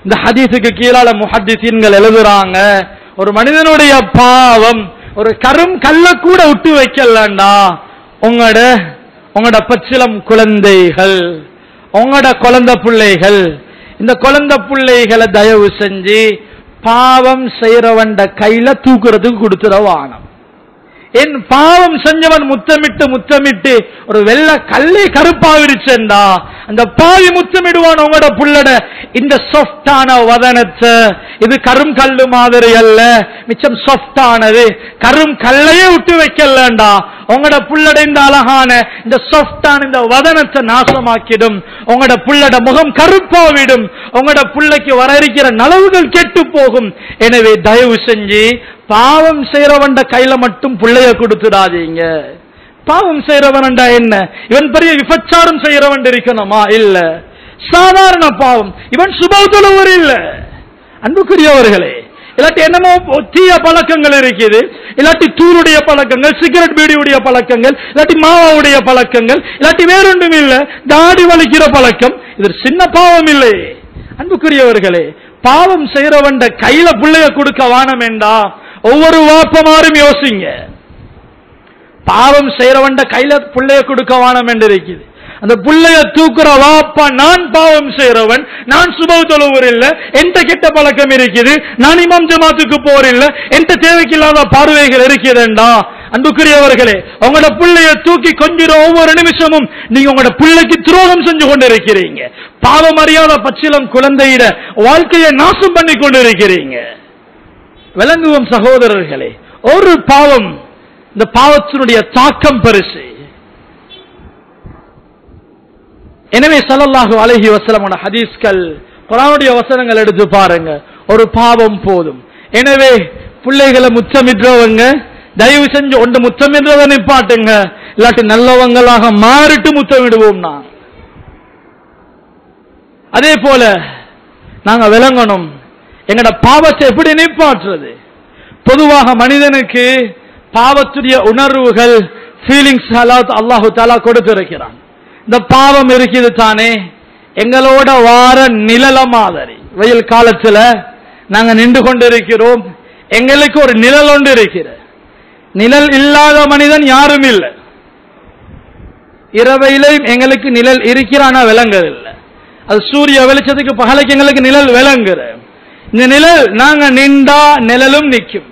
இந்த ஹதீஸுக்கு கீழால முஹத்திசீன்கள் எழுதுறாங்க ஒரு மனிதனுடைய பாவம் ஒரு கரும் கல்ல கூட விட்டு வைக்கலண்டா உங்களோட உங்களோட பச்சிலம் குழந்தைகள் உங்களோட குழந்தை பிள்ளைகள் இந்த குழந்தை பிள்ளைகளை தயவு செஞ்சு பாவம் செய்யறவன்ட கையில தூக்குறதுக்கு கொடுத்துட வானம் என் பாவம் செஞ்சவன் முத்தமிட்டு முத்தமிட்டு ஒரு வெள்ள கல்லை கருப்பாவிருச்சேன்டா அந்த பாவி முத்தமிடுவான் உங்களோட புள்ளட இந்த சாஃப்டான வதனத்தை இது கரும் கல்லு மாதிரி அல்ல மிச்சம் சாஃப்டானது கரும் கல்லையே விட்டு வைக்கலண்டா உங்களோட புள்ளட இந்த அழகான இந்த சாஃப்டான இந்த வதனத்தை நாசமாக்கிடும் உங்களோட புள்ளட முகம் கருப்பாவிடும் உங்களோட புள்ளைக்கு வர இருக்கிற நலவுகள் கெட்டு போகும் எனவே தயவு செஞ்சு பாவம் செய்யறவன்ட கையில மட்டும் பிள்ளைய கொடுத்துடாதீங்க பாவம் செய்யறவன்டா என்ன இவன் பெரிய விபச்சாரம் செய்யறவன் இருக்கணுமா இல்ல சாதாரண பாவம் இவன் சுபத்துலவர் இல்ல அன்புக்குரியவர்களே இல்லாட்டி என்னமோ தீய பழக்கங்கள் இருக்குது இல்லாட்டி தூளுடைய பழக்கங்கள் சிகரெட் பீடியுடைய பழக்கங்கள் இல்லாட்டி மாவாவுடைய பழக்கங்கள் இல்லாட்டி வேறொன்றும் இல்ல தாடி வலிக்கிற பழக்கம் இது சின்ன பாவம் இல்லை அன்புக்குரியவர்களே பாவம் செய்யறவன்ட கையில பிள்ளைய கொடுக்க வானமேண்டா ஒவ்வொரு வாப்பமாரும் யோசிங்க பாவம் செய்யறவன்ட கையில பிள்ளைய கொடுக்க வானம் என்று இருக்குது அந்த புள்ளைய தூக்குற வாப்பா நான் பாவம் செய்யறவன் நான் சுபவ தொழுவர் இல்ல எந்த கெட்ட பழக்கம் இருக்குது நான் இமாம் ஜமாத்துக்கு போர் இல்ல எந்த தேவைக்கில்லாத பார்வைகள் இருக்குதுண்டா அன்புக்குரியவர்களே உங்களோட புள்ளைய தூக்கி கொஞ்சிற ஒவ்வொரு நிமிஷமும் நீங்க உங்களோட பிள்ளைக்கு துரோகம் செஞ்சு கொண்டிருக்கிறீங்க பாவம் அறியாத பச்சிலம் குழந்தையிட வாழ்க்கையை நாசம் பண்ணி கொண்டிருக்கிறீங்க விளங்குவோம் சகோதரர்களே ஒரு பாவம் இந்த பாவத்தினுடைய தாக்கம் பெருசு எனவே ஸல்லல்லாஹு அலைஹி வஸல்லமோட ஹதீஸ்கள் குர்ஆனுடைய வசனங்கள் எடுத்து பாருங்க ஒரு பாவம் போதும் எனவே பிள்ளைகளை முத்தமிடுறவங்க தயவு செஞ்சு ஒன்று முத்தமிடுறத நிப்பாட்டுங்க இல்லாட்டி நல்லவங்களாக மாறிட்டு முத்தமிடுவோம் நான் அதே போல நாங்க விளங்கணும் எங்கட பாவத்தை எப்படி நிப்பாற்றுறது பொதுவாக மனிதனுக்கு பாவத்துடைய உணர்வுகள் ஃபீலிங்ஸ் அல்லாஹு தாலா கொடுத்திருக்கிறான் இந்த பாவம் இருக்குது தானே எங்களோட வார நிழல மாதிரி வெயில் காலத்துல நாங்க நின்று கொண்டிருக்கிறோம் எங்களுக்கு ஒரு நிழல் ஒன்று இருக்கிற நிழல் இல்லாத மனிதன் யாரும் இல்லை இரவையிலும் எங்களுக்கு நிழல் இருக்கிறானா விளங்குறதில்லை அது சூரிய வெளிச்சத்துக்கு பகலைக்கு எங்களுக்கு நிழல் விளங்குற இந்த நிழல் நாங்க நின்றா நிழலும் நிக்கும்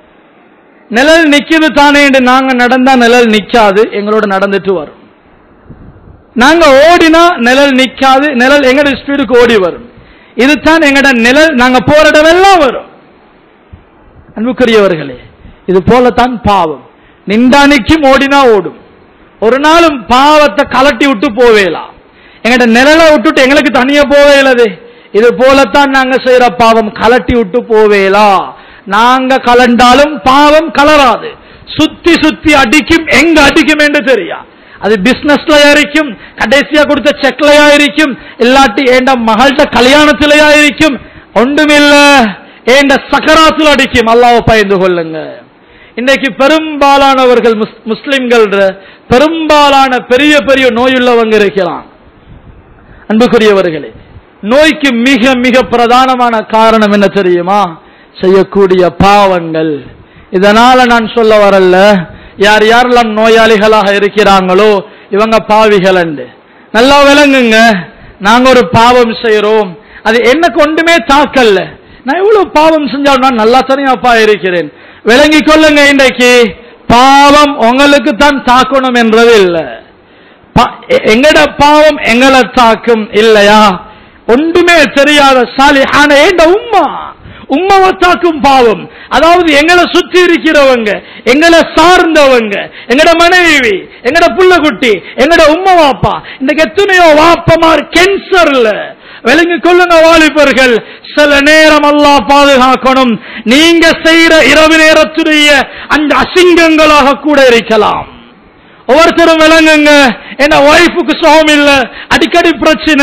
நிழல் நிக்குது தானே என்று நாங்க நடந்தா நிழல் நிக்காது எங்களோட நடந்துட்டு வரும் நாங்க ஓடினா நிழல் நிக்காது நிழல் எங்கட ஸ்பீடுக்கு ஓடி வரும் இதுதான் எங்கட நிழல் நாங்க போற இடமெல்லாம் வரும் அன்புக்குரியவர்களே இது போலத்தான் பாவம் நின்றா நிக்கும் ஓடினா ஓடும் ஒரு நாளும் பாவத்தை கலட்டி விட்டு போவேலாம் எங்கட நிழலை விட்டுட்டு எங்களுக்கு தனியா போவேலது இது போலத்தான் நாங்க செய்யற பாவம் கலட்டி விட்டு போவேலா நாங்க கலண்டாலும் பாவம் கலராது சுத்தி சுத்தி அடிக்கும் எங்க அடிக்கும் என்று தெரியா அது பிசினஸ்லயா இருக்கும் கடைசியா கொடுத்த செக்லயா இருக்கும் இல்லாட்டி ஏண்ட மகள்கிட்ட கல்யாணத்திலயா இருக்கும் ஒன்றுமில்ல ஏண்ட சக்கராத்துல அடிக்கும் அல்லாஹ் பயந்து கொள்ளுங்க இன்னைக்கு பெரும்பாலானவர்கள் முஸ்- முஸ்லிம்கள் பெரும்பாலான பெரிய பெரிய நோயுள்ளவங்க இருக்கலாம் அன்புக்குரியவர்களே நோய்க்கு மிக மிக பிரதானமான காரணம் என்ன தெரியுமா செய்யக்கூடிய பாவங்கள் இதனால நான் சொல்ல வரல யார் யாரெல்லாம் நோயாளிகளாக இருக்கிறாங்களோ இவங்க பாவிகள் நல்லா விளங்குங்க நாங்க ஒரு பாவம் செய்யறோம் அது என்ன கொண்டுமே தாக்கல்ல நான் எவ்வளவு பாவம் செஞ்சாலும் நான் நல்லா தனியாப்பா இருக்கிறேன் விளங்கிக் கொள்ளுங்க இன்றைக்கு பாவம் உங்களுக்கு தான் தாக்கணும் என்றது இல்லை பா- எ- எங்கட பாவம் எங்களை தாக்கும் இல்லையா ஒன்றுமே தெரியாத சாலிஹான ஏண்ட உம்மா உம்மாவை தாக்கும் பாவம் அதாவது எங்களை சுத்தி இருக்கிறவங்க எங்களை சார்ந்தவங்க எங்கட மனைவி எங்கட புள்ளக்குட்டி எங்கட உம்மா வாப்பா இன்னைக்கு எத்தனையோ வாப்பமார் கேன்சர்ல விளங்கி கொள்ளுங்க வாலிபர்கள் சில நேரம் அல்லாஹ் பாதுகாக்கணும் நீங்க செய்யற இரவு நேரத்துடைய அந்த அசிங்கங்களாக கூட இருக்கலாம் ஒவ்வொருத்தரும் விளங்குங்க என்ன ஒய்ஃபுக்கு சுகம் இல்ல அடிக்கடி பிரச்சனை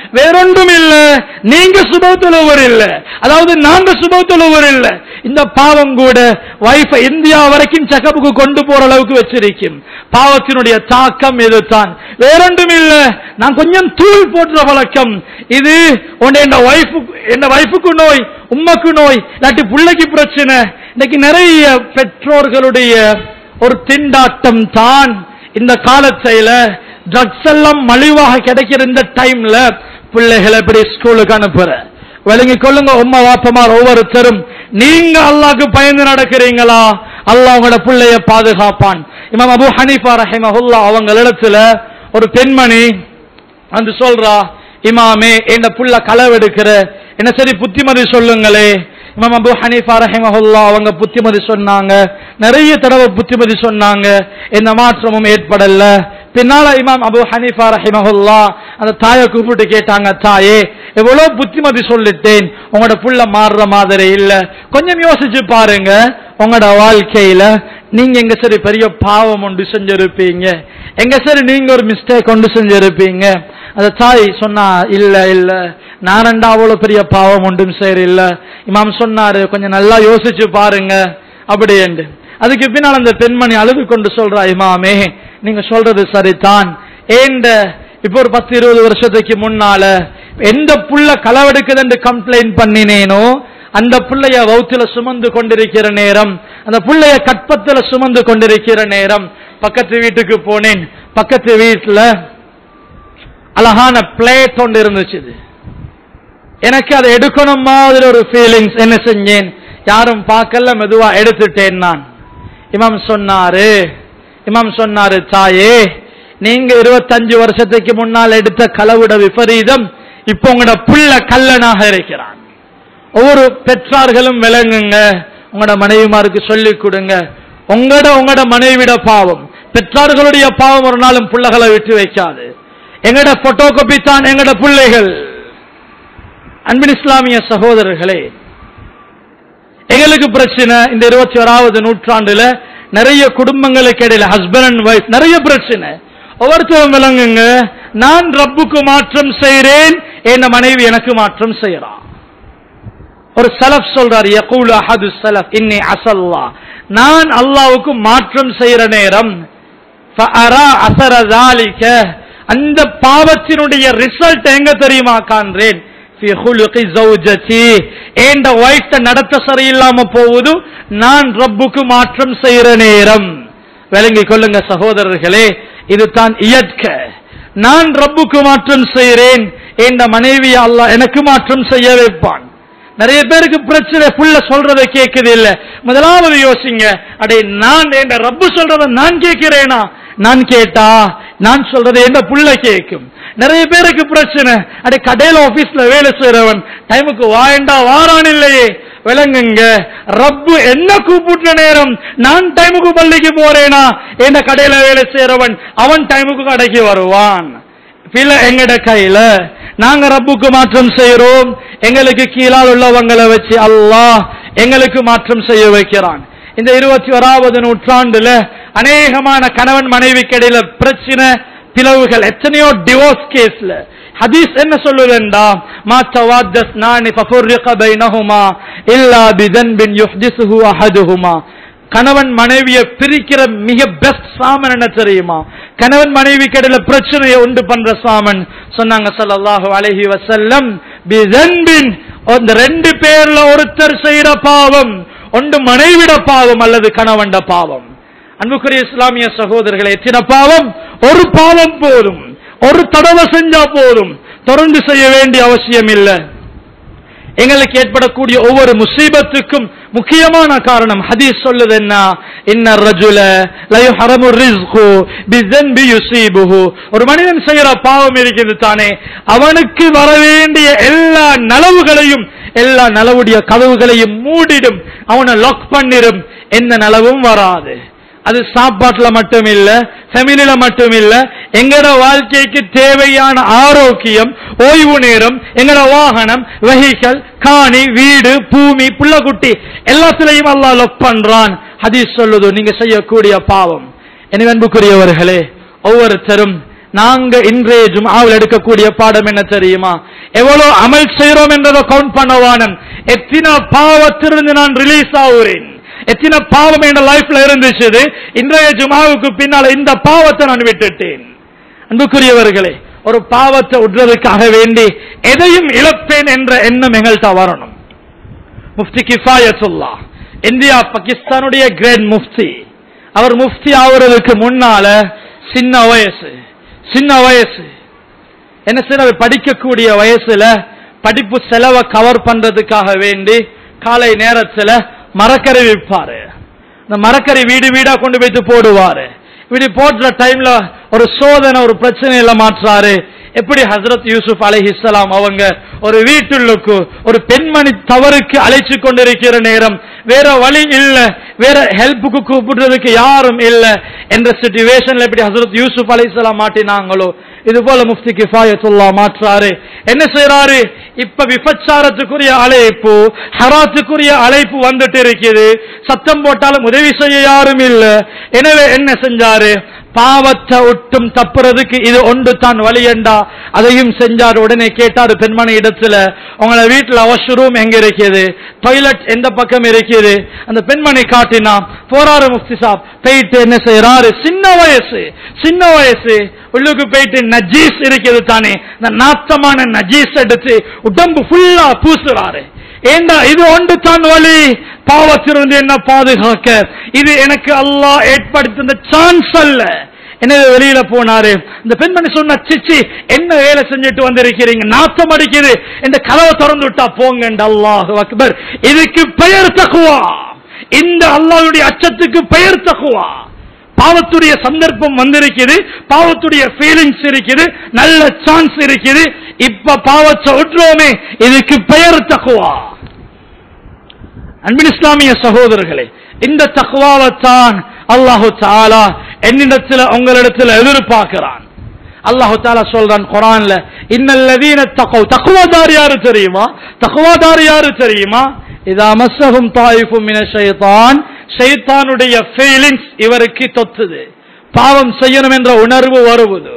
வேறொன்றும் இல்ல நீங்க சுபத்துலவர் இல்ல அதாவது நாங்க சுபத்துலவர் இல்ல இந்த பாவம் கூட வைஃப் இந்தியா வரைக்கும் செக்கப்புக்கு கொண்டு போற அளவுக்கு வச்சிருக்கும் பாவத்தினுடைய தாக்கம் இதுதான் வேறொன்றும் இல்ல நான் கொஞ்சம் தூள் போடுற வழக்கம் இது உன்னை என் வைஃபுக்கு என் வைஃபுக்கு நோய் உம்மக்கு நோய் இல்லாட்டி பிள்ளைக்கு பிரச்சனை இன்னைக்கு நிறைய பெற்றோர்களுடைய ஒரு திண்டாட்டம் தான் இந்த காலத்தையில ட்ரக்ஸ் எல்லாம் மலிவாக கிடைக்கிற இந்த டைம்ல பிள்ளைகளை எப்படி ஸ்கூலுக்கு அனுப்புற விளங்கி கொள்ளுங்க உம்மா வாப்பமார் ஒவ்வொருத்தரும் நீங்க அல்லாஹ்க்கு பயந்து நடக்கிறீங்களா அல்லாஹ் உங்களோட பிள்ளைய பாதுகாப்பான் இமாம் அபு ஹனீஃபா ரஹிமஹுல்லா அவங்க இடத்துல ஒரு பெண்மணி வந்து சொல்றா இமாமே என்ன புள்ள களவெடுக்கிற என்ன சரி புத்திமதி சொல்லுங்களே இமாம் அபு ஹனீஃபா ரஹிமஹுல்லா அவங்க புத்திமதி சொன்னாங்க நிறைய தடவை புத்திமதி சொன்னாங்க எந்த மாற்றமும் ஏற்படல பின்னால இமாம் அபு ஹனீஃபா ரஹிமஹுல்லா அந்த தாயை கூப்பிட்டு கேட்டாங்க தாயே எவ்வளவு புத்திமதி சொல்லிட்டேன் உங்களோட புள்ள மாறுற மாதிரி இல்ல கொஞ்சம் யோசிச்சு பாருங்க உங்களோட வாழ்க்கையில நீங்க எங்க சரி பெரிய பாவம் ஒன்று செஞ்சிருப்பீங்க எங்க சரி நீங்க ஒரு மிஸ்டேக் ஒன்று செஞ்சிருப்பீங்க அந்த தாய் சொன்னா இல்ல இல்ல நான் ரெண்டா அவ்வளவு பெரிய பாவம் ஒன்றும் சரி இல்ல இமாம் சொன்னாரு கொஞ்சம் நல்லா யோசிச்சு பாருங்க அப்படி என்று அதுக்கு பின்னால் அந்த பெண்மணி அழுது கொண்டு சொல்றா இமாமே நீங்க சொல்றது சரிதான் ஏண்ட இப்போ ஒரு பத்து இருபது வருஷத்துக்கு முன்னால எந்த புள்ள களவெடுக்குது என்று கம்ப்ளைண்ட் பண்ணினேனோ அந்த புள்ளைய வவுத்துல சுமந்து கொண்டிருக்கிற நேரம் அந்த புள்ளைய கற்பத்துல சுமந்து கொண்டிருக்கிற நேரம் பக்கத்து வீட்டுக்கு போனேன் பக்கத்து வீட்டுல அழகான பிளேட் ஒன்று இருந்துச்சு எனக்கு அதை எடுக்கணும் மாதிரி ஒரு ஃபீலிங்ஸ் என்ன செஞ்சேன் யாரும் பார்க்கல மெதுவா எடுத்துட்டேன் நான் இமாம் சொன்னாரு இமாம் சொன்னாரு தாயே நீங்க இருபத்தஞ்சு வருஷத்துக்கு முன்னால் எடுத்த களவுட விபரீதம் இப்போ உங்களோட புள்ள கல்லனாக இருக்கிறான் ஒவ்வொரு பெற்றார்களும் விளங்குங்க உங்களோட மனைவிமாருக்கு சொல்லிக் கொடுங்க உங்களோட உங்களோட மனைவிட பாவம் பெற்றார்களுடைய பாவம் ஒரு நாளும் பிள்ளைகளை விட்டு வைக்காது எங்கட போட்டோ காப்பி தான் எங்கட பிள்ளைகள் அன்பின் இஸ்லாமிய சகோதரர்களே எங்களுக்கு பிரச்சனை இந்த இருபத்தி ஓராவது நூற்றாண்டுல நிறைய குடும்பங்களுக்கு இடையில ஹஸ்பண்ட் அண்ட் ஒய்ஃப் நிறைய பிரச்சனை ஒவ்வொருத்தரும் விளங்குங்க நான் ரப்புக்கு மாற்றம் செய்கிறேன் என் மனைவி எனக்கு மாற்றம் செய்யறான் ஒரு சலப் சொல்றார் யகூல் அஹது சலப் இன்னி அசல்லா நான் அல்லாவுக்கு மாற்றம் செய்யற நேரம் ஃபஅரா அசர ذَلِكَ அந்த பாவத்தினுடைய ரிசல்ட் எங்க தெரியுமா காண்றேன் ஃபி ஹுலுகி ஜௌஜதி ஏண்ட வைஃப் நடத்த சரியில்லாம போகுது நான் ரப்புக்கு மாற்றம் செய்யற நேரம் விளங்கி கொள்ளுங்க சகோதரர்களே இது தான் இயற்கை நான் ரப்புக்கு மாற்றம் செய்கிறேன் என்ற மனைவி அல்லாஹ் எனக்கு மாற்றம் செய்ய வைப்பான் நிறைய பேருக்கு பிரச்சனை புள்ள சொல்றதை கேட்குது இல்ல முதலாவது யோசிங்க அடே நான் என்ற ரப்பு சொல்றத நான் கேட்கிறேனா நான் கேட்டா நான் சொல்றதை எந்த புள்ள கேட்கும் நிறைய பேருக்கு பிரச்சனை அடே கடையில ஆபீஸ்ல வேலை செய்யறவன் டைமுக்கு வாயண்டா வாரான் இல்லையே விளங்குங்க ரப்பு என்ன கூப்பிட்ட நேரம் நான் டைமுக்கு பள்ளிக்கு போறேனா என்ன கடையில வேலை செய்யறவன் அவன் டைமுக்கு கடைக்கு வருவான் பிள்ளை எங்கட கையில நாங்க ரப்புக்கு மாற்றம் செய்யறோம் எங்களுக்கு கீழால் உள்ளவங்களை வச்சு அல்லாஹ் எங்களுக்கு மாற்றம் செய்ய வைக்கிறான் இந்த இருபத்தி ஓராவது நூற்றாண்டுல அநேகமான கணவன் மனைவிக்கு இடையில பிரச்சனை பிளவுகள் எத்தனையோ டிவோர்ஸ் கேஸ்ல ஹதீஸ் என்ன சொல்லுதுண்டா மா தவாத்தஸ் நானி ஃபஃபுர்ரிக பைனஹுமா இல்லா பிதன்பின் யுஹ்திஸுஹு அஹதுஹுமா கணவன் மனைவியை பிரிக்கிற மிக பெஸ்ட் சாமன் என்ன தெரியுமா கணவன் மனைவி கடையில பிரச்சனையை உண்டு பண்ற சாமன் சொன்னாங்க ஸல்லல்லாஹு அலைஹி வஸல்லம் பிதன்பின் அந்த ரெண்டு பேர்ல ஒருத்தர் செய்யற பாவம் ஒன்று மனைவிட பாவம் அல்லது கணவன்ட பாவம் அன்புக்குரிய இஸ்லாமிய சகோதரர்களை எத்தனை பாவம் ஒரு பாவம் போதும் ஒரு தடவை செஞ்சா போதும் தொடர்ந்து செய்ய வேண்டிய அவசியம் இல்லை எங்களுக்கு ஏற்படக்கூடிய ஒவ்வொரு முசீபத்துக்கும் முக்கியமான காரணம் ஹதீஸ் சொல்லுது என்ன இன்ன ரஜுல லயு ஹரமு ரிஸ்கு பிஸன்பி யுசீபுஹு ஒரு மனிதன் செய்யற பாவம் இருக்குது தானே அவனுக்கு வர வேண்டிய எல்லா நலவுகளையும் எல்லா நலவுடைய கதவுகளையும் மூடிடும் அவனை லாக் பண்ணிடும் எந்த நலவும் வராது அது சாப்பாட்டுல மட்டும் இல்ல ஃபெமிலில மட்டும் இல்ல எங்கட வாழ்க்கைக்கு தேவையான ஆரோக்கியம் ஓய்வு நேரம் எங்கட வாகனம் வெஹிக்கல் காணி வீடு பூமி புள்ளக்குட்டி எல்லாத்திலையும் அல்லாஹ் லொக் பண்றான் ஹதீஸ் சொல்லுது நீங்க செய்யக்கூடிய பாவம் எனவே அன்புக்குரியவர்களே ஒவ்வொருத்தரும் நாங்க இன்றைய ஜும்ஆவில் எடுக்கக்கூடிய பாடம் என்ன தெரியுமா எவ்வளவு அமல் செய்றோம் என்றதை கவுண்ட் பண்ணவானன் எத்தனை பாவத்திலிருந்து நான் ரிலீஸ் ஆகுறேன் எத்தனை பாவம் என் லைஃப்ல இருந்துச்சு இன்றைய ஜுமாவுக்கு பின்னால இந்த பாவத்தை நான் விட்டுட்டேன் அன்புக்குரியவர்களே ஒரு பாவத்தை உட்றதுக்காக வேண்டி எதையும் இழப்பேன் என்ற எண்ணம் எங்கள்கிட்ட வரணும் முஃப்தி கிஃபாயத்துல்லா இந்தியா பாகிஸ்தானுடைய கிரேட் முஃப்தி அவர் முஃப்தி ஆகுறதுக்கு முன்னால சின்ன வயசு சின்ன வயசு என்ன செய்ய படிக்கக்கூடிய வயசுல படிப்பு செலவை கவர் பண்றதுக்காக வேண்டி காலை நேரத்துல மரக்கறி விற்பாரு இந்த மரக்கறி வீடு வீடா கொண்டு போயிட்டு போடுவாரு இப்படி போடுற டைம்ல ஒரு சோதனை ஒரு பிரச்சனையில மாற்றாரு எப்படி ஹசரத் யூசுப் அலைஹிஸ்ஸலாம் அவங்க ஒரு வீட்டுள்ளுக்கு ஒரு பெண்மணி தவறுக்கு அழைச்சு கொண்டிருக்கிற நேரம் வேற வழி இல்ல வேற ஹெல்ப்புக்கு கூப்பிடுறதுக்கு யாரும் இல்ல என்ற சிச்சுவேஷன்ல எப்படி ஹசரத் யூசுப் அலைஹிஸ்ஸலாம் மாட்டினாங்களோ இது போல முஃப்தி கிஃபாயத்துல்லா மாற்றாரு என்ன செய்யறாரு இப்ப விபச்சாரத்துக்குரிய அழைப்பு ஹராத்துக்குரிய அழைப்பு வந்துட்டு இருக்குது சத்தம் போட்டாலும் உதவி செய்ய யாரும் இல்ல எனவே என்ன செஞ்சாரு பாவத்தை ஒட்டும் தப்புறதுக்கு இது ஒன்று தான் வழியண்டா அதையும் செஞ்சார் உடனே கேட்டாரு பெண்மணி இடத்துல உங்களை வீட்டுல வாஷ்ரூம் எங்க இருக்குது டாய்லெட் எந்த பக்கம் இருக்குது அந்த பெண்மணி காட்டினா போறாரு முஃப்தி சாப் போயிட்டு என்ன செய்யறாரு சின்ன வயசு சின்ன வயசு உள்ளுக்கு போயிட்டு நஜீஸ் இருக்குது தானே இந்த நாத்தமான நஜீஸ் எடுத்து உடம்பு ஃபுல்லா பூசுறாரு ஏண்டா இது ஒன்று தான் வழி பாவத்திலிருந்து என்ன பாதுகாக்க இது எனக்கு அல்லாஹ் ஏற்படுத்தின சான்ஸ் அல்ல எனவே வெளியில போனாரு இந்த பெண்மணி சொன்ன சிச்சி என்ன வேலை செஞ்சுட்டு வந்திருக்கிறீங்க நாத்தம் அடிக்குது இந்த கதவை திறந்து விட்டா போங்க அல்லாஹ் அக்பர் இதுக்கு பெயர் தக்குவா இந்த அல்லாஹ்வுடைய அச்சத்துக்கு பெயர் தக்குவா பாவத்துடைய சந்தர்ப்பம் வந்திருக்குது பாவத்துடைய ஃபீலிங்ஸ் இருக்குது நல்ல சான்ஸ் இருக்குது இப்ப பாவத்தை விட்டுறோமே இதுக்கு பெயர் தக்குவா அன்பின் இஸ்லாமிய சகோதரர்களே இந்த தக்குவாவைத்தான் அல்லாஹு தாலா என்னிடத்துல உங்களிடத்துல எதிர்பார்க்கிறான் அல்லாஹு தாலா சொல்றான் குரான்ல இன்னல்லதீன தக்கோ தக்குவாதார் யாரு தெரியுமா தக்குவாதார் யாரு தெரியுமா இதா மஸ்ஸஹும் தாயிஃபும் மின ஷைத்தான் ஷைத்தானுடைய ஃபீலிங்ஸ் இவருக்கு தொத்துது பாவம் செய்யணும் என்ற உணர்வு வருவது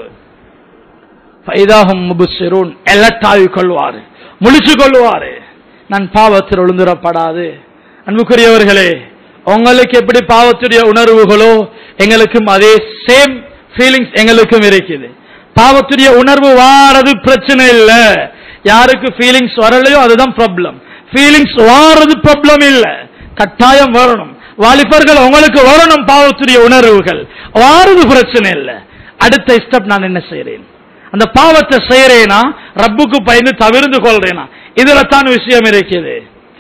ஃபைதாஹும் முபுசிரூன் எல்லட்டாவிக் கொள்வாரு முழிச்சு கொள்வாரு நான் பாவத்தில் விழுந்துடப்படாது அன்புக்குரியவர்களே உங்களுக்கு எப்படி பாவத்துடைய உணர்வுகளோ எங்களுக்கும் அதே சேம் ஃபீலிங்ஸ் எங்களுக்கும் இருக்குது பாவத்துடைய உணர்வு வாரது பிரச்சனை இல்ல யாருக்கு ஃபீலிங்ஸ் வரலையோ அதுதான் ப்ராப்ளம் ஃபீலிங்ஸ் வாரது ப்ராப்ளம் இல்ல கட்டாயம் வரணும் வாலிபர்கள் உங்களுக்கு வரணும் பாவத்துடைய உணர்வுகள் வாரது பிரச்சனை இல்ல அடுத்த ஸ்டெப் நான் என்ன செய்யறேன் அந்த பாவத்தை செய்யறேனா ரப்புக்கு பயந்து தவிர்ந்து கொள்றேனா இதுல தான் விஷயம் இருக்குது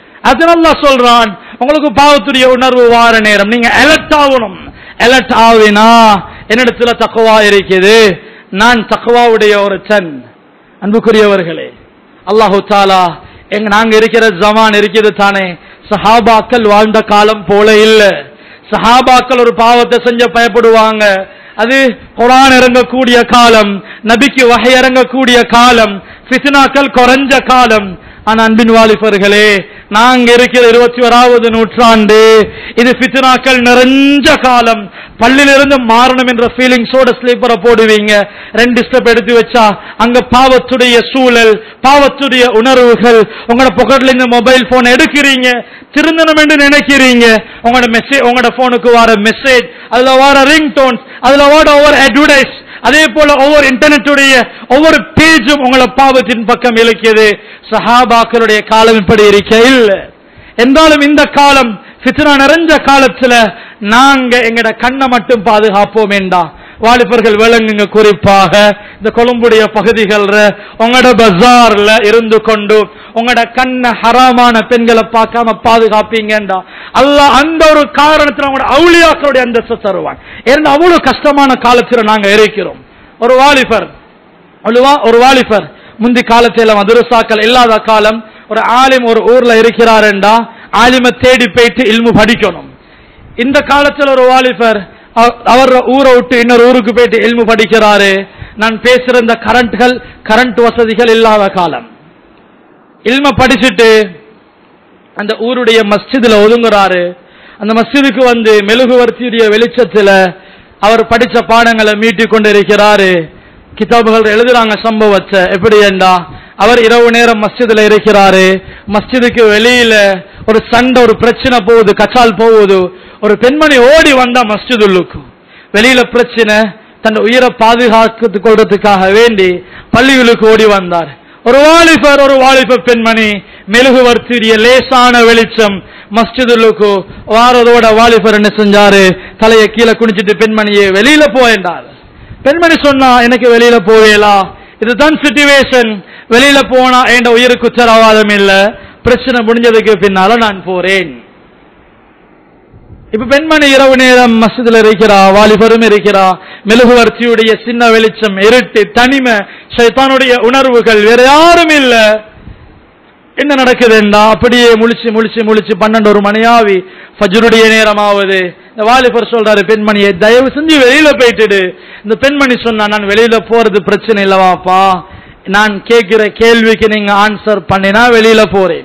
அதனால சொல்றான் உங்களுக்கு பாவத்துடைய உணர்வு வார நேரம் நீங்க அலர்ட் ஆகணும் அலர்ட் ஆவினா என்னிடத்துல தக்குவா இருக்குது நான் தக்குவாவுடைய ஒரு சன் அன்புக்குரியவர்களே அல்லாஹு தாலா எங்க நாங்க இருக்கிற ஜமான் இருக்குது தானே சஹாபாக்கள் வாழ்ந்த காலம் போல இல்ல சஹாபாக்கள் ஒரு பாவத்தை செஞ்ச பயப்படுவாங்க அது குரான் இறங்கக்கூடிய காலம் நபிக்கு வகை இறங்கக்கூடிய காலம் ஃபித்னாக்கள் குறைஞ்ச காலம் ஆனா அன்பின் வாலிபர்களே நாங்க இருக்கிற இருபத்தி ஓராவது நூற்றாண்டு இது ஃபித்னாக்கள் நிறைஞ்ச காலம் பள்ளியிலிருந்து மாறணும் என்ற ஃபீலிங்ஸோட ஸ்லீப்பரை போடுவீங்க ரெண்டு ஸ்டெப் எடுத்து வச்சா அங்க பாவத்துடைய சூழல் பாவத்துடைய உணர்வுகள் உங்களோட பொக்கெட்ல இந்த மொபைல் போன் எடுக்கிறீங்க திருந்தணும் என்று நினைக்கிறீங்க உங்களோட மெசேஜ் உங்களோட போனுக்கு வர மெசேஜ் அதுல வர ரிங் டோன்ஸ் அதுல வர ஒவ்வொரு அட்வர்டைஸ் அதே போல ஒவ்வொரு இன்டர்நெட்டுடைய ஒவ்வொரு பேஜும் உங்களை பாவத்தின் பக்கம் இழுக்கியது சஹாபாக்களுடைய காலம் இப்படி இருக்க இல்ல என்றாலும் இந்த காலம் ஃபித்னா நிறைஞ்ச காலத்துல நாங்க எங்கட கண்ணை மட்டும் பாதுகாப்போம் வேண்டாம் வாலிபர்கள் விளங்குங்க குறிப்பாக இந்த கொழும்புடைய பகுதிகள்ல உங்களோட பஜார்ல இருந்து கொண்டு உங்களோட கண்ண ஹராமான பெண்களை பார்க்காம பாதுகாப்பீங்கண்டா அல்லாஹ் அந்த ஒரு காரணத்துல உங்களோட அவுளியாக்களுடைய அந்தஸ்து தருவான் ஏன்னா அவ்வளவு கஷ்டமான காலத்துல நாங்க இருக்கிறோம் ஒரு வாலிபர் அல்லவா ஒரு வாலிபர் முந்தி காலத்துல மதுரசாக்கள் இல்லாத காலம் ஒரு ஆலிம் ஒரு ஊர்ல இருக்கிறாருண்டா ஆலிமை தேடி போயிட்டு இல்மு படிக்கணும் இந்த காலத்துல ஒரு வாலிபர் அவ- அவர் ஊரை விட்டு இன்னொரு ஊருக்கு போயிட்டு இல்மு படிக்கிறாரு நான் பேசுற இந்த கரண்ட்கள் கரண்ட் வசதிகள் இல்லாத காலம் இல்ம படிச்சுட்டு அந்த ஊருடைய மஸ்ஜிதுல ஒதுங்குறாரு அந்த மஸ்ஜிதுக்கு வந்து மெழுகுவர்த்தியுடைய வெளிச்சத்துல அவர் படிச்ச பாடங்களை மீட்டிக் கொண்டிருக்கிறாரு கிதாபுகள் எழுதுறாங்க சம்பவத்தை எப்படி என்றா அவர் இரவு நேரம் மஸ்ஜிதுல இருக்கிறாரு மஸ்ஜிதுக்கு வெளியில ஒரு சண்டை ஒரு பிரச்சனை போகுது கச்சால் போகுது ஒரு பெண்மணி ஓடி வந்தா மஸ்ஜிதுள்ளுக்கு வெளியில பிரச்சனை தன் உயிரை பாதுகாத்து கொள்றதுக்காக வேண்டி பள்ளிகளுக்கு ஓடி வந்தார் ஒரு வாலிபர் ஒரு வாலிப பெண்மணி மெழுகுவர்த்திய லேசான வெளிச்சம் மஸ்ஜிதுள்ளுக்கு வாரதோட வாலிபர் என்ன செஞ்சாரு தலையை கீழே குனிச்சிட்டு பெண்மணியை வெளியில போயண்டார் பெண்மணி சொன்னா எனக்கு வெளியில போவேலா இதுதான் சிச்சுவேஷன் வெளியில போனா என் உயிருக்கு உத்தரவாதம் இல்ல பிரச்சனை முடிஞ்சதுக்கு பின்னால நான் போறேன் இப்ப பெண்மணி இரவு நேரம் மஸ்ஜிதுல இருக்கிறா வாலிபரும் இருக்கிறா மெழுகுவர்த்தியுடைய சின்ன வெளிச்சம் இருட்டு தனிமை சைத்தானுடைய உணர்வுகள் வேற யாரும் இல்ல என்ன நடக்குதுண்டா அப்படியே முழிச்சு முழிச்சு முழிச்சு பன்னெண்டு ஒரு மணியாவி ஃபஜ்ருடைய நேரமாவது இந்த வாலிபர் சொல்றாரு பெண்மணியை தயவு செஞ்சு வெளியில போயிட்டுடு இந்த பெண்மணி சொன்னா நான் வெளியில போறது பிரச்சனை இல்லவாப்பா நான் கேட்கிற கேள்விக்கு நீங்க ஆன்சர் பண்ணினா வெளியில போறேன்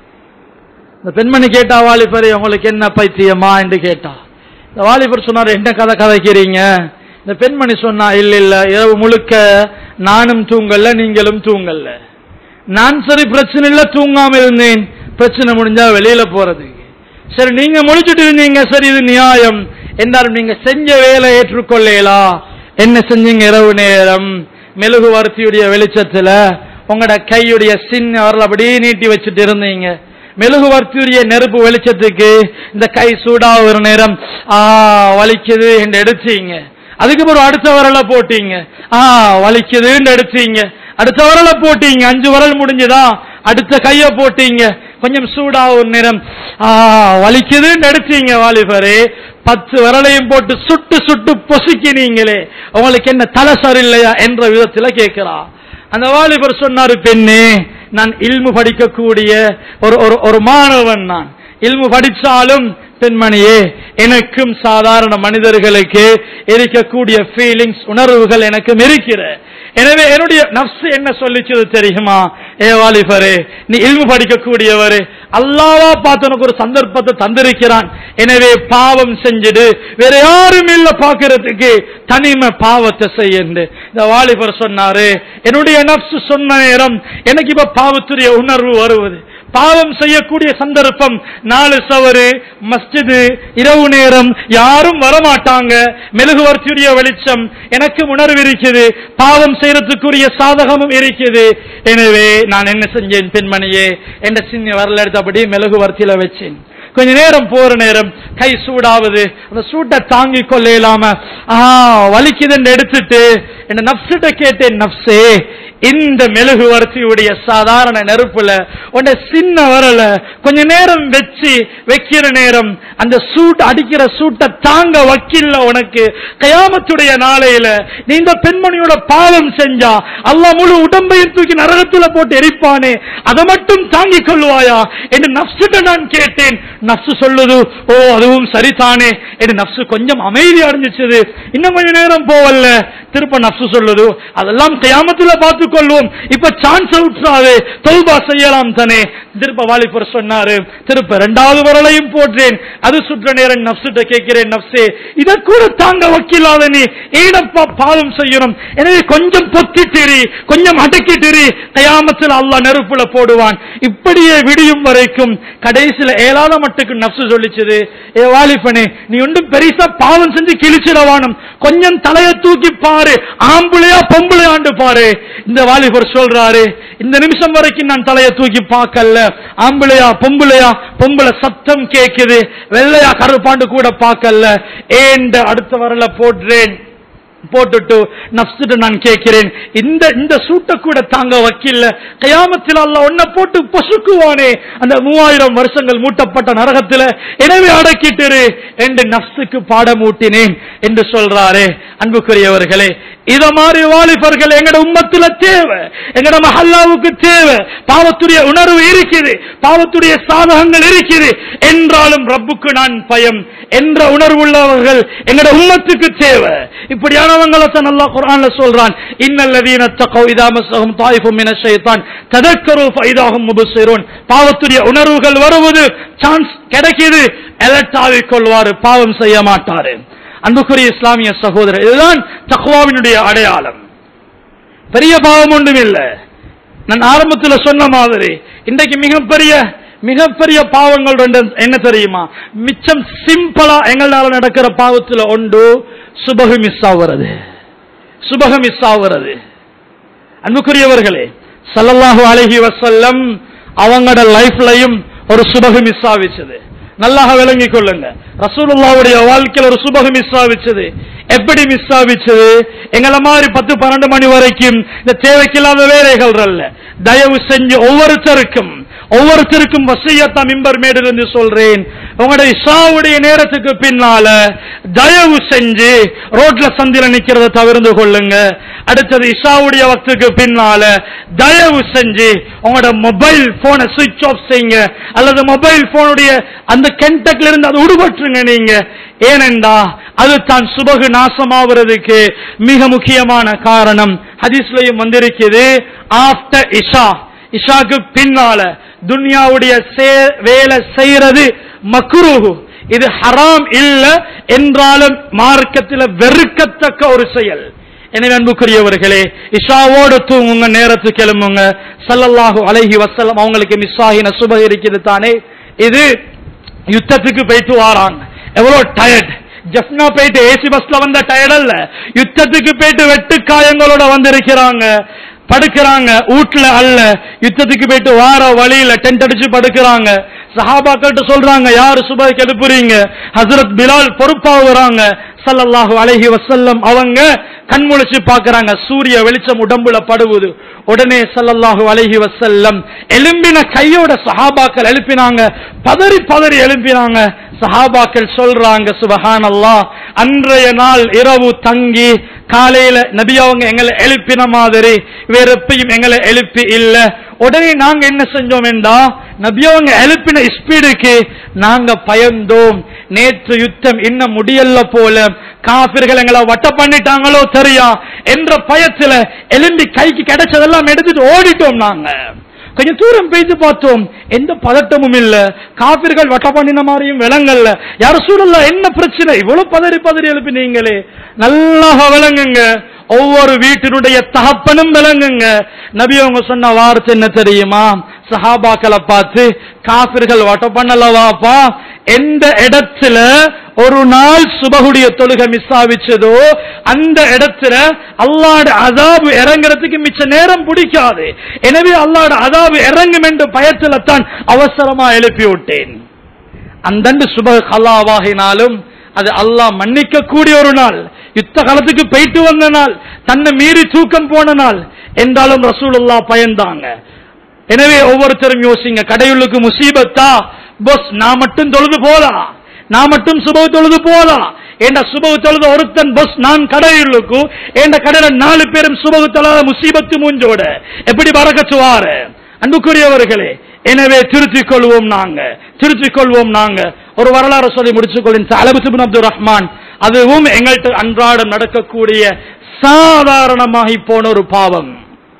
இந்த பெண்மணி கேட்டா வாலிபர் உங்களுக்கு என்ன பைத்தியமா என்று கேட்டா இந்த வாலிபர் சொன்னார் என்ன கதை கதைக்கிறீங்க இந்த பெண்மணி சொன்னா இல்ல இல்ல இரவு முழுக்க நானும் தூங்கல்ல நீங்களும் தூங்கல்ல நான் சரி பிரச்சனை இல்ல தூங்காம இருந்தேன் பிரச்சனை முடிஞ்சா வெளியில போறது சரி நீங்க முடிச்சிட்டு இருந்தீங்க சரி இது நியாயம் என்றாலும் நீங்க செஞ்ச வேலை ஏற்றுக்கொள்ளலா என்ன செஞ்சீங்க இரவு நேரம் மெழுகுவர்த்தியுடைய வெளிச்சத்துல உங்களோட கையுடைய சின்ன வரல அப்படியே நீட்டி வச்சுட்டு இருந்தீங்க மெழுகுவர்த்தியுடைய நெருப்பு வெளிச்சத்துக்கு இந்த கை சூடாகிற நேரம் ஆ வலிக்குது என்று எடுத்தீங்க அதுக்கப்புறம் அடுத்த வரல போட்டீங்க ஆ வலிக்குதுன்னு எடுத்தீங்க அடுத்த வரல போட்டீங்க அஞ்சு வரல் முடிஞ்சுதா அடுத்த கைய போட்டீங்க கொஞ்சம் சூடா ஒரு நேரம் ஆ வலிக்குதுன்னு எடுத்தீங்க வாலிபரே பத்து வரலையும் போட்டு சுட்டு சுட்டு பொசுக்கினீங்களே உங்களுக்கு என்ன தலை சரியில்லையா என்ற விதத்துல கேட்கிறா அந்த வாலிபர் சொன்னாரு பெண்ணே நான் இல்மு படிக்கக்கூடிய ஒரு ஒரு ஒரு மாணவன் நான் இல்மு படிச்சாலும் பெண்மணியே எனக்கும் சாதாரண மனிதர்களுக்கு இருக்கக்கூடிய ஃபீலிங்ஸ் உணர்வுகள் எனக்கும் இருக்கிற எனவே என்னுடைய நப்சு என்ன சொல்லிச்சது தெரியுமா ஏ வாலிபரே நீ இல்மு படிக்கக்கூடியவரு அல்லாவா பார்த்து உனக்கு ஒரு சந்தர்ப்பத்தை தந்திருக்கிறான் எனவே பாவம் செஞ்சுடு வேற யாரும் இல்ல பாக்குறதுக்கு தனிமை பாவத்தை செய்யுண்டு இந்த வாலிபர் சொன்னாரு என்னுடைய நப்சு சொன்ன நேரம் எனக்கு இப்ப பாவத்துடைய உணர்வு வருவது பாவம் செய்யக்கூடிய சந்தர்ப்பம் நாலு சவறு மஸ்ஜிது இரவு நேரம் யாரும் வரமாட்டாங்க மெழுகுவர்த்தியுடைய வெளிச்சம் எனக்கு உணர்வு இருக்குது பாவம் செய்யறதுக்குரிய சாதகமும் இருக்குது எனவே நான் என்ன செஞ்சேன் பெண்மணியே என்ற சின்ன வரல எடுத்தபடி மெழுகுவர்த்தியில வச்சேன் கொஞ்ச நேரம் போற நேரம் கை சூடாவது அந்த சூட்டை தாங்கி கொள்ள இயலாம ஆ வலிக்குதுன்னு எடுத்துட்டு என்ன நப்சிட்ட கேட்டேன் நப்சே இந்த மெழுகுவர்த்தியுடைய சாதாரண நெருப்புல உன்னை சின்ன வரல கொஞ்ச நேரம் வச்சு வைக்கிற நேரம் அந்த சூட் அடிக்கிற சூட்டை தாங்க வக்கில்ல உனக்கு கயாமத்துடைய நாளையில நீ இந்த பெண்மணியோட பாவம் செஞ்சா அல்லாஹ் முழு உடம்பையும் தூக்கி நரகத்துல போட்டு எரிப்பானே அதை மட்டும் தாங்கிக் கொள்வாயா என்று நப்சுட்ட நான் கேட்டேன் நப்சு சொல்லுது ஓ அதுவும் சரிதானே என்று நப்சு கொஞ்சம் அமைதி அடைஞ்சிச்சது இன்னும் கொஞ்ச நேரம் போவல்ல திருப்ப நப்சு சொல்லுது அதெல்லாம் கயாமத்துல பார்த்துக் கொள்வோம் இப்ப சான்ஸ் விட்டுறாது தொல்பா செய்யலாம் தானே திருப்ப வாலிபர் சொன்னாரு திருப்ப இரண்டாவது வரலையும் போற்றேன் அது சுற்ற நேரம் நப்சுட்ட கேட்கிறேன் நப்சே இத கூட தாங்க வக்கில்லாத நீ ஏடப்பா பாவம் செய்யணும் எனவே கொஞ்சம் பொத்திட்டிரி கொஞ்சம் அடக்கிட்டிரி கயாமத்தில் அல்லாஹ் நெருப்புல போடுவான் இப்படியே விடியும் வரைக்கும் கடைசியில ஏழாத மட்டுக்கு நப்சு சொல்லிச்சது ஏ வாலிபனே நீ ஒன்றும் பெருசா பாவம் செஞ்சு கிழிச்சிடவானும் கொஞ்சம் தலையை தூக்கி பாரு ஆம்புளையா பொம்பளையாண்டு பாரு இந்த வாலிபர் சொல்றாரு இந்த நிமிஷம் வரைக்கும் நான் தலையை தூக்கி பார்க்கல ஆம்பளையா பொம்பளையா பொம்பளை சத்தம் கேக்குது வெள்ளையா கருப்பாண்டு கூட பார்க்கல ஏண்ட அடுத்த வரல போடுறேன் போட்டுட்டு நப்சுட்டு நான் கேட்கிறேன் இந்த இந்த சூட்டை கூட தாங்க வக்கில்ல கயாமத்தில் அல்ல ஒன்ன போட்டு பொசுக்குவானே அந்த மூவாயிரம் வருஷங்கள் மூட்டப்பட்ட நரகத்துல எனவே அடக்கிட்டு என்று நப்சுக்கு பாடம் ஊட்டினேன் என்று சொல்றாரே அன்புக்குரியவர்களே இத மாதிரி வாலிபர்கள் எங்கட உம்மத்துல தேவை எங்கட மஹல்லாவுக்கு தேவை பாவத்துடைய உணர்வு இருக்குது பாவத்துடைய சாதகங்கள் இருக்குது என்றாலும் ரப்புக்கு நான் பயம் என்ற உணர்வுள்ளவர்கள் எங்கட உம்மத்துக்கு தேவை இப்படியானவங்களை தான் அல்லாஹ் குர்ஆன்ல சொல்றான் இன்னல்லதீன தகவ் இதா மஸ்ஸஹும் தாயிஃபும் மின ஷைத்தான் ததக்கரு ஃபைதாஹும் முபஸிரூன் பாவத்துடைய உணர்வுகள் வருவது சான்ஸ் கிடைக்குது அலர்ட் ஆகிக் கொள்வாரு பாவம் செய்ய மாட்டாரு அன்புக்குரிய இஸ்லாமிய சகோதரர் இதுதான் தக்வாவினுடைய அடையாளம் பெரிய பாவம் ஒன்றும் இல்லை நான் ஆரம்பத்துல சொன்ன மாதிரி இன்றைக்கு மிகப்பெரிய மிகப்பெரிய பாவங்கள் ரெண்டு என்ன தெரியுமா மிச்சம் சிம்பிளா எங்களால நடக்கிற பாவத்துல ஒன்று சுபகு மிஸ் ஆகுறது சுபக மிஸ் ஆகுறது அன்புக்குரியவர்களே ஸல்லல்லாஹு அலைஹி வஸல்லம் அவங்களோட லைஃப்லயும் ஒரு சுபகு மிஸ் ஆவிச்சது நல்லாக விளங்கிக் கொள்ளுங்க ரசூலுல்லாவுடைய வாழ்க்கையில் ஒரு சுபகு மிஸ் ஆவிச்சது எப்படி மிஸ் ஆவிச்சது எங்கள மாதிரி பத்து பன்னெண்டு மணி வரைக்கும் இந்த தேவைக்கில்லாத வேலைகள் அல்ல தயவு செஞ்சு ஒவ்வொருத்தருக்கும் ஒவ்வொருத்தருக்கும் வசியத்தா மிம்பர் மேடிலிருந்து சொல்றேன் உங்களுடைய இஷாவுடைய நேரத்துக்கு பின்னால தயவு செஞ்சு ரோட்ல சந்தில நிக்கிறத தவிர்த்து கொள்ளுங்க அடுத்தது இஷாவுடைய வக்துக்கு பின்னால தயவு செஞ்சு உங்களோட மொபைல் போனை சுவிட்ச் ஆஃப் செய்யுங்க அல்லது மொபைல் போனுடைய அந்த கென்டக்ல இருந்து அதை உடுபற்றுங்க நீங்க ஏனென்றா அது தான் சுபகு நாசமாவதுக்கு மிக முக்கியமான காரணம் ஹதீஸ்லயும் வந்திருக்குது ஆஃப்டர் இஷா இஷாக்கு பின்னால துன்யாவுடைய சே- வேலை செய்யறது மக்ரூஹு இது ஹராம் இல்ல என்றாலும் மார்க்கத்தில் வெறுக்கத்தக்க ஒரு செயல் எனவே அன்புக்குரியவர்களே இஷாவோடு தூங்குங்க நேரத்துக்கு எழும்புங்க ஸல்லல்லாஹு அலைஹி வஸல்லம் அவங்களுக்கு மிஸ் ஆகின சுப இருக்குது தானே இது யுத்தத்துக்கு போயிட்டு வாராங்க எவ்வளவு டயர்ட் ஜப்னா போயிட்டு ஏசி பஸ்ல வந்த டயர்ட் அல்ல யுத்தத்துக்கு போயிட்டு வெட்டு காயங்களோட வந்திருக்கிறாங்க படுக்கிறாங்க வீட்டுல அல்ல யுத்தத்துக்கு போயிட்டு வார வழியில டென்ட் அடிச்சு படுக்கிறாங்க சஹாபாக்கள்ட்ட சொல்றாங்க யாரு சுபைக்கு எழுப்புறீங்க ஹசரத் பிலால் பொறுப்பாகுறாங்க ஸல்லல்லாஹு அலைஹி வஸல்லம் அவங்க கண்முழிச்சு பார்க்கறாங்க சூரிய வெளிச்சம் உடம்புல படுவது உடனே ஸல்லல்லாஹு அலைஹி வஸல்லம் எலும்பின கையோட சஹாபாக்கள் எழுப்பினாங்க பதறி பதறி எழுப்பினாங்க சஹாபாக்கள் சொல்றாங்க சுபஹானல்லாஹ் அன்றைய நாள் இரவு தங்கி காலையில நபி அவங்க எங்களை எழுப்பின மாதிரி வேற எப்பயும் எங்களை எழுப்பி இல்ல உடனே நாங்க என்ன செஞ்சோம் என்றா நபி அவங்க எழுப்பின ஸ்பீடுக்கு நாங்க பயந்தோம் நேற்று யுத்தம் இன்னும் முடியல போல காபிர்கள் எங்களை வட்ட பண்ணிட்டாங்களோ தெரியா என்ற பயத்துல எலும்பி கைக்கு கிடைச்சதெல்லாம் எடுத்துட்டு ஓடிட்டோம் நாங்க கொஞ்சம் தூரம் பேசி பார்த்தோம் எந்த பதட்டமும் இல்ல காபிர்கள் வட்ட பண்ணின மாதிரியும் விளங்கல்ல யார சூழல்ல என்ன பிரச்சனை இவ்வளவு பதறி பதறி எழுப்பினீங்களே நல்லா விளங்குங்க ஒவ்வொரு வீட்டினுடைய தகப்பனும் விளங்குங்க நபி அவங்க சொன்ன வார்த்தை என்ன தெரியுமா சஹாபாக்களை பார்த்து காபிர்கள் வட்ட பண்ணலவாப்பா எந்த இடத்துல ஒரு நாள் சுபகுடைய தொழுகை மிஸ் ஆவிச்சதோ அந்த இடத்துல அல்லாட அதாபு இறங்குறதுக்கு மிச்ச நேரம் பிடிக்காது எனவே அல்லாட அதாபு இறங்கும் என்ற பயத்துல தான் அவசரமா எழுப்பி விட்டேன் அந்தண்டு சுப கலாவாகினாலும் அது அல்லாஹ் மன்னிக்க கூடிய ஒரு நாள் யுத்த காலத்துக்கு போயிட்டு வந்த நாள் தன்னை மீறி தூக்கம் போன நாள் என்றாலும் ரசூலுல்லா பயந்தாங்க எனவே ஒவ்வொருத்தரும் யோசிங்க கடையுள்ளுக்கு முசீபத்தா பொஸ் நான் மட்டும் தொழுது போலாம் நான் மட்டும் சுபவு தொழுது போலாம் என்ற சுபவு தொழுது ஒருத்தன் பொஸ் நான் கடையுள்ளுக்கு என்ற கடையில நாலு பேரும் சுபவு தொழாத முசீபத்து மூஞ்சோட எப்படி பறக்கச்சுவாரு அன்புக்குரியவர்களே எனவே திருத்திக் கொள்வோம் நாங்க திருத்திக் கொள்வோம் நாங்க ஒரு வரலாறு சொல்லி முடிச்சுக் கொள்ளும் அலபுசுபின் அப்துல் ரஹ்மான் அதுவும் எங்கள்கிட்ட அன்றாடம் நடக்கக்கூடிய சாதாரணமாகி போன ஒரு பாவம்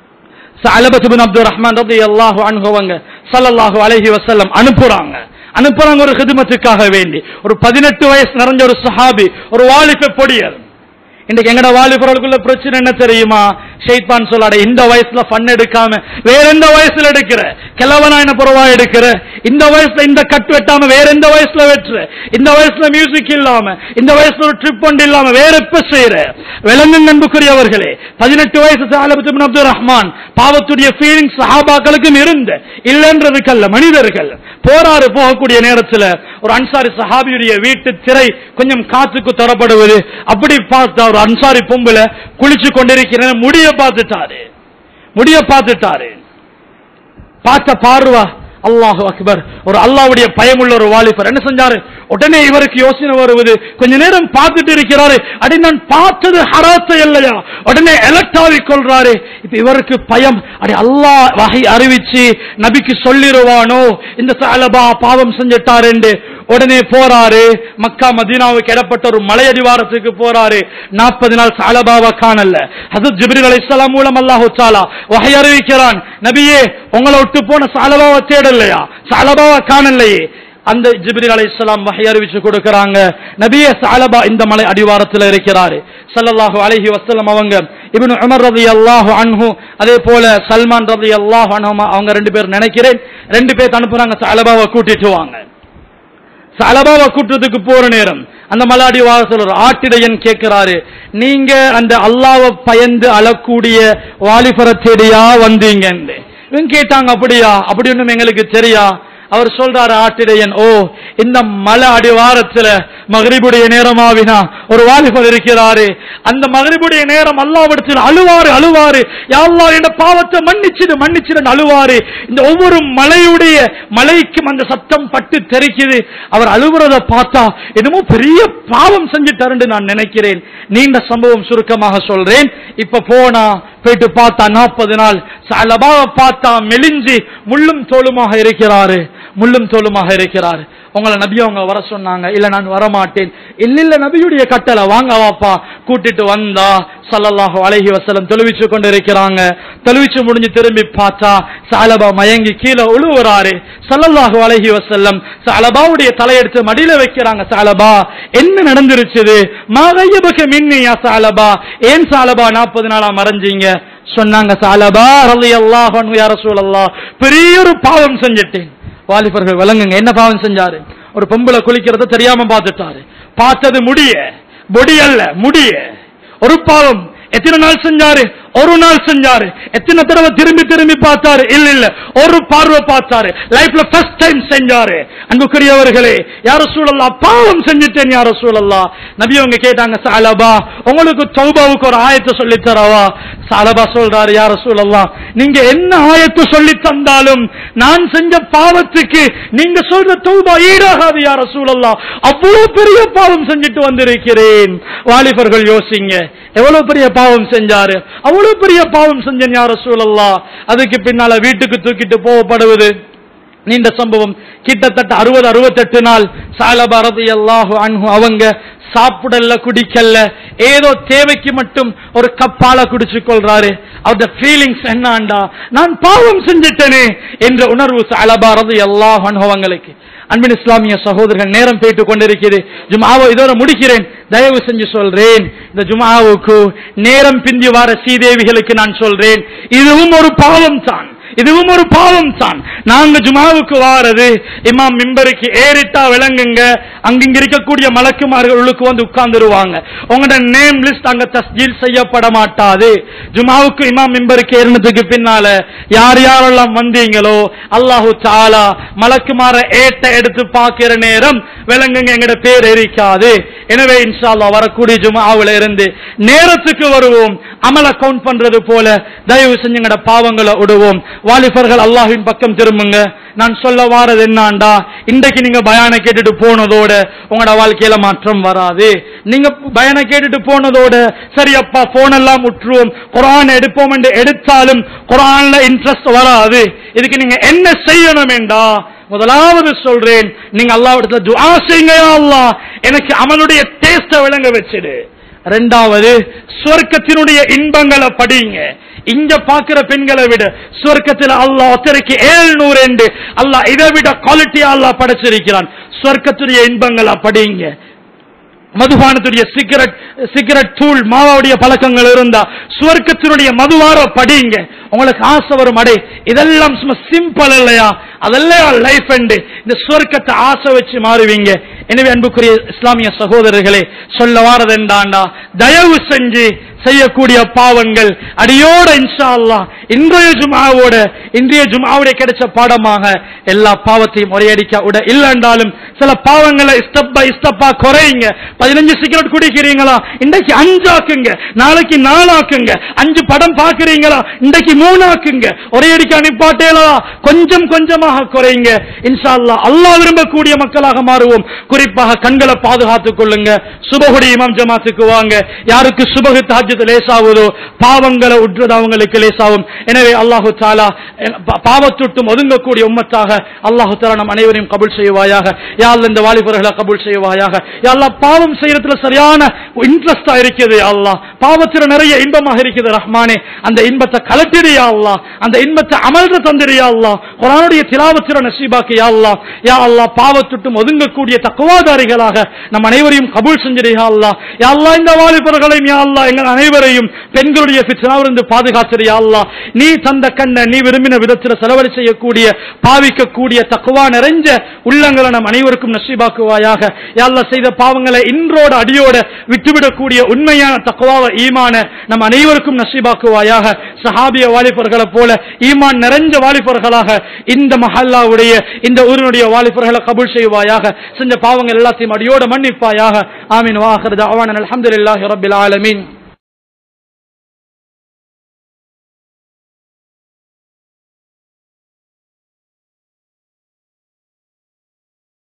சலபத் பின் அப்துல் ரஹ்மான் ரதி அல்லாஹு அனுபவங்க சல்லல்லாஹு அலைஹி வஸல்லம் அனுப்புறாங்க அனுப்புறாங்க ஒரு ஹிதுமத்துக்காக வேண்டி ஒரு பதினெட்டு வயசு நிறைஞ்ச ஒரு சஹாபி ஒரு வாலிப பொடியர் இன்னைக்கு எங்கட வாலிபர்களுக்குள்ள பிரச்சனை என்ன தெரியுமா ஷெய்தான் சொல்லாட இந்த வயசுல ஃபன் எடுக்காம வேற எந்த வயசுல எடுக்கிற கிழவனா என்ன புறவா எடுக்கிற இந்த வயசுல இந்த கட் வெட்டாம வேற எந்த வயசுல வெட்டுற இந்த வயசுல மியூசிக் இல்லாம இந்த வயசுல ஒரு ட்ரிப் ஒன்று இல்லாம வேற எப்ப செய்யற விலங்கு அன்புக்குரியவர்களே பதினெட்டு வயசு சாலபத்து பின் அப்துல் ரஹ்மான் பாவத்துடைய ஃபீலிங் சஹாபாக்களுக்கும் இருந்த இல்லைன்றதுக்கல்ல மனிதர்கள் போராறு போகக்கூடிய நேரத்துல ஒரு அன்சாரி சஹாபியுடைய வீட்டு திரை கொஞ்சம் காத்துக்கு தொடப்படுவது அப்படி பார்த்தா ஒரு அன்சாரி பொம்புல குளிச்சு கொண்டிருக்கிற முடிய பார்த்துட்டாரு முடிய பார்த்துட்டாரு பார்த்த பார்வா அல்லாஹு அக்பர் ஒரு அல்லாவுடைய பயமுள்ள ஒரு வாலிபர் என்ன செஞ்சாரு உடனே இவருக்கு யோசனை வருவது கொஞ்ச நேரம் பார்த்துட்டு இருக்கிறாரு அடி நான் பார்த்தது ஹராத்த இல்லையா உடனே எலக்ட் ஆகி கொள்றாரு இப்ப இவருக்கு பயம் அடி அல்லாஹ் வகை அறிவிச்சு நபிக்கு சொல்லிருவானோ இந்த சாலபா பாவம் செஞ்சிட்டாரு என்று உடனே போறாரு மக்கா மதீனாவுக்கு இடப்பட்ட ஒரு மலையடிவாரத்துக்கு போறாரு நாற்பது நாள் சாலபாவை காணல அது ஜிப்ரில் அலைஹிஸ்ஸலாம் மூலம் அல்லாஹு தாலா வகை அறிவிக்கிறான் நபியே உங்களை விட்டு போன சாலபாவை தேடலையா சாலபாவை காணலையே அந்த ஜிப்ரீல் அலைஹிஸ்ஸலாம் வஹி அறிவிச்சு கொடுக்கறாங்க நபியே சாலபா இந்த மலை அடிவாரத்தில் இருக்கிறாரு ஸல்லல்லாஹு அலைஹி வஸல்லம் அவங்க இப்னு உமர் ரலியல்லாஹு அன்ஹு அதே போல சல்மான் ரலியல்லாஹு அன்ஹு அவங்க ரெண்டு பேர் நினைக்கிறேன் ரெண்டு பேர் அனுப்புறாங்க சாலபாவை கூட்டிட்டு வாங்க சலபாவை கூட்டத்துக்கு போற நேரம் அந்த மலாடி வாசல் ஒரு ஆட்டிடையன் கேட்கிறாரு நீங்க அந்த அல்லாவை பயந்து அழக்கூடிய வாலிபரை தேடியா வந்தீங்க இவங்க கேட்டாங்க அப்படியா அப்படி ஒண்ணும் எங்களுக்கு தெரியா அவர் சொல்றாரு ஆட்டிடையன் ஓ இந்த மலை அடிவாரத்துல மகரிபுடைய நேரமாவினா ஒரு வாலிபர் இருக்கிறாரு அந்த மகரிபுடைய நேரம் அல்லாவிடத்தில் அழுவாரு அழுவாரு யாழ்லா என்ற பாவத்தை மன்னிச்சிடு மன்னிச்சிடு அழுவாரு இந்த ஒவ்வொரு மலையுடைய மலைக்கும் அந்த சத்தம் பட்டு தெரிக்குது அவர் அழுகுறத பார்த்தா என்னமோ பெரிய பாவம் செஞ்சுட்டாருன்னு நான் நினைக்கிறேன் நீண்ட சம்பவம் சுருக்கமாக சொல்றேன் இப்ப போனா போயிட்டு பார்த்தா நாற்பது நாள் சலபாவை பார்த்தா மெலிஞ்சி முள்ளும் தோளுமாக இருக்கிறாரு முள்ளும் தோளுமாக இருக்கிறாரு உங்களை நபி அவங்க வர சொன்னாங்க இல்ல நான் வரமாட்டேன் இல்ல இல்ல நபியுடைய கட்டளை வாங்க வாப்பா கூட்டிட்டு வந்தா சல்லல்லாஹு அலைஹி வஸல்லம் தொழுவிச்சு கொண்டு இருக்கிறாங்க தொழுவிச்சு முடிஞ்சு திரும்பி பார்த்தா சாலபா மயங்கி கீழே உழுவுறாரு சல்லல்லாஹு அலைஹி வஸல்லம் சாலபாவுடைய தலையெடுத்து மடியில வைக்கிறாங்க சாலபா என்ன நடந்துருச்சுது மாகையபக மின்னியா சாலபா ஏன் சாலபா நாற்பது நாளா மறைஞ்சீங்க சொன்னாங்க சாலபா ரலியல்லாஹு அன்ஹு யா ரசூலல்லாஹ் பெரிய ஒரு பாவம் செஞ்சிட்டேன் வாலிபர்கள் விளங்குங்க என்ன பாவம் செஞ்சாரு ஒரு பொம்பளை குளிக்கிறத தெரியாம பார்த்துட்டாரு பார்த்தது முடிய பொடி அல்ல முடிய ஒரு பாவம் எத்தனை நாள் செஞ்சாரு ஒரு நாள் செஞ்சாரு எத்தனை தடவை திரும்பி திரும்பி பார்த்தாரு இல்ல இல்ல ஒரு பார்வை பார்த்தாரு லைஃப்ல ஃபர்ஸ்ட் டைம் செஞ்சாரு அன்புக்குரியவர்களே யார சூழல்லா பாவம் செஞ்சுட்டேன் யார சூழல்லா நபி அவங்க கேட்டாங்க சாலபா உங்களுக்கு தௌபாவுக்கு ஒரு ஆயத்தை சொல்லி தரவா சாலபா சொல்றாரு யார சூழல்லா நீங்க என்ன ஆயத்தை சொல்லி தந்தாலும் நான் செஞ்ச பாவத்துக்கு நீங்க சொல்ற தௌபா ஈடாகாது யார சூழல்லா அவ்வளவு பெரிய பாவம் செஞ்சுட்டு வந்திருக்கிறேன் வாலிபர்கள் யோசிங்க எவ்வளவு பெரிய பாவம் செஞ்சாரு அவ்வளவு பெரிய பாவம் செஞ்சேன் யார சூழல்லா அதுக்கு பின்னால வீட்டுக்கு தூக்கிட்டு போகப்படுவது நீண்ட சம்பவம் கிட்டத்தட்ட அறுபது அறுபத்தெட்டு நாள் சாலபாரதி அல்லாஹு அன்ஹு அவங்க சாப்பிடல குடிக்கல ஏதோ தேவைக்கு மட்டும் ஒரு கப்பால குடிச்சு கொள்றாரு அவருடைய ஃபீலிங்ஸ் என்னாண்டா நான் பாவம் செஞ்சிட்டனே என்ற உணர்வு சாலபாரதி அல்லாஹ் அன்ஹு அவங்களுக்கு அன்பின் இஸ்லாமிய சகோதரர்கள் நேரம் போயிட்டு கொண்டிருக்கிறது ஜுமாவை இதோட முடிக்கிறேன் தயவு செஞ்சு சொல்றேன் இந்த ஜுமாவுக்கு நேரம் பிந்தி வார சீதேவிகளுக்கு நான் சொல்றேன் இதுவும் ஒரு பாவம் தான் இதுவும் ஒரு பாவம் தான் நாங்க ஜுமாவுக்கு வாரது இமாம் மிம்பருக்கு ஏறிட்டா விளங்குங்க அங்கிங்க இருக்கக்கூடிய மலக்குமார்கள் உள்ளுக்கு வந்து உட்கார்ந்துருவாங்க உங்களோட நேம் லிஸ்ட் அங்க தஸ்ஜீல் செய்யப்பட மாட்டாது ஜுமாவுக்கு இமாம் மிம்பருக்கு ஏறினதுக்கு பின்னால யார் யாரெல்லாம் வந்தீங்களோ அல்லாஹு தாலா மலக்குமார ஏட்ட எடுத்து பார்க்கிற நேரம் விளங்குங்க எங்கட பேர் எரிக்காது எனவே இன்ஷா அல்லாஹ் வரக்கூடிய ஜுமாவுல இருந்து நேரத்துக்கு வருவோம் அமல கவுண்ட் பண்றது போல தயவு செஞ்சு எங்கட பாவங்களை விடுவோம் வாலிபர்கள் அல்லாஹ்வின் பக்கம் திரும்புங்க நான் சொல்ல வாரது என்னாண்டா இன்றைக்கு நீங்க பயானை கேட்டுட்டு போனதோட உங்களோட வாழ்க்கையில மாற்றம் வராது நீங்க பயானை கேட்டுட்டு போனதோட சரி அப்பா போன் எல்லாம் விட்டுருவோம் குரான் எடுப்போம் என்று எடுத்தாலும் குரான்ல இன்ட்ரெஸ்ட் வராது இதுக்கு நீங்க என்ன செய்யணும் என்றா முதலாவது சொல்றேன் நீங்க அல்லாவிடத்துல துஆ செய்யுங்க யா அல்லாஹ் எனக்கு அமலுடைய டேஸ்ட விளங்க வச்சிடு ரெண்டாவது சொர்க்கத்தினுடைய இன்பங்களை படிங்க இங்க பாக்குற பெண்களை விட சொர்க்கத்தில் அல்லாஹ் ஒத்தரைக்கு ஏழ்நூறு என்று அல்லாஹ் இதை விட குவாலிட்டியா அல்லாஹ் படைச்சிருக்கிறான் சொர்க்கத்துடைய இன்பங்களை படிங்க மதுபானத்துடைய சிகரெட் சிகரெட் தூள் மாவாவுடைய பழக்கங்கள் இருந்தா சுவர்க்கத்தினுடைய மதுவார படிங்க உங்களுக்கு ஆசை வரும் அடே இதெல்லாம் சும்மா சிம்பிள் இல்லையா அதெல்லாம் லைஃப் அண்டு இந்த சுவர்க்கத்தை ஆசை வச்சு மாறுவீங்க எனவே அன்புக்குரிய இஸ்லாமிய சகோதரர்களே சொல்ல வாரது என்றாண்டா தயவு செஞ்சு செய்யக்கூடிய பாவங்கள் அடியோட இன்ஷா அல்லாஹ் இன்றைய ஜுமாவோட இன்றைய ஜுமாவுடைய கிடைச்ச பாடமாக எல்லா பாவத்தையும் முறையடிக்க விட இல்லைன்றாலும் சில பாவங்களை ஸ்டெப் பை ஸ்டெப்பா குறையுங்க பதினஞ்சு சிகரெட் குடிக்கிறீங்களா இன்றைக்கு அஞ்சாக்குங்க நாளைக்கு நாலாக்குங்க அஞ்சு படம் பாக்குறீங்களா இன்றைக்கு மூணாக்குங்க ஒரே அடிக்க அனுப்பாட்டேலா கொஞ்சம் கொஞ்சமாக குறையுங்க இன்ஷா அல்லாஹ் அல்லாஹ் விரும்பக்கூடிய மக்களாக மாறுவோம் குறிப்பாக கண்களை பாதுகாத்துக் கொள்ளுங்க சுபகுடி இமாம் ஜமாத்துக்கு வாங்க யாருக்கு சுபகு தாஜ்யத்து லேசாவதோ பாவங்களை உற்றது அவங்களுக்கு லேசாகும் எனவே அல்லாஹு தாலா பா- பாவத்துட்டும் ஒதுங்கக்கூடிய உம்மத்தாக அல்லாஹு தாலா நம் அனைவரையும் கபூல் செய்வாயாக யாழ் இந்த வாலிபர்களை கபூல் செய்வாயாக யாழ்லா பாவம் செய்யறதுல சரியான இன்ட்ரெஸ்டா இருக்குது யா அல்லாஹ் பாவத்துல நிறைய இன்பமாக இருக்குது ரஹ்மானே அந்த இன்பத்தை கலட்டிடு யா அல்லாஹ் அந்த இன்பத்தை அமல்ற தந்திரியா அல்லாஹ் குரானுடைய திலாவத்திர நசீபாக்கு யா அல்லாஹ் யா அல்லாஹ் பாவத்துட்டும் ஒதுங்கக்கூடிய தக்குவாதாரிகளாக நம் அனைவரையும் கபூல் செஞ்சிரு யா அல்லாஹ் யா அல்லாஹ் இந்த வாலிபர்களையும் யா அல்லாஹ் எங்கள் அனைவரையும் பெண்களுடைய பித்னாவிலிருந்து பாதுகாத்திரு யா அல்லாஹ் நீ தந்த கண்ணை நீ விரும்பின விதத்தில் செலவழி செய்யக்கூடிய பாவிக்கக்கூடிய தக்குவா நிறைஞ்ச உள்ளங்களை நம் அனைவருக்கும் நசீபாக்குவாயாக யா அல்லாஹ் செய்த பாவங்களை இன்றோட அடியோட விட்டுவிடக்கூடிய உண்மையான தக்குவாவை ஈமான நம் அனைவருக்கும் நசீபாக்குவாயாக சஹாபிய வாலிபர்களை போல ஈமான் நிறைஞ்ச வாலிபர்களாக இந்த மஹல்லாவுடைய இந்த ஊரினுடைய வாலிபர்களை கபூல் செய்வாயாக செஞ்ச பாவங்கள் எல்லாத்தையும் அடியோட மன்னிப்பாயாக ஆமீன் வாஹர் தாவான அல்ஹம்துலில்லாஹி ரப்பில் ஆலமீன்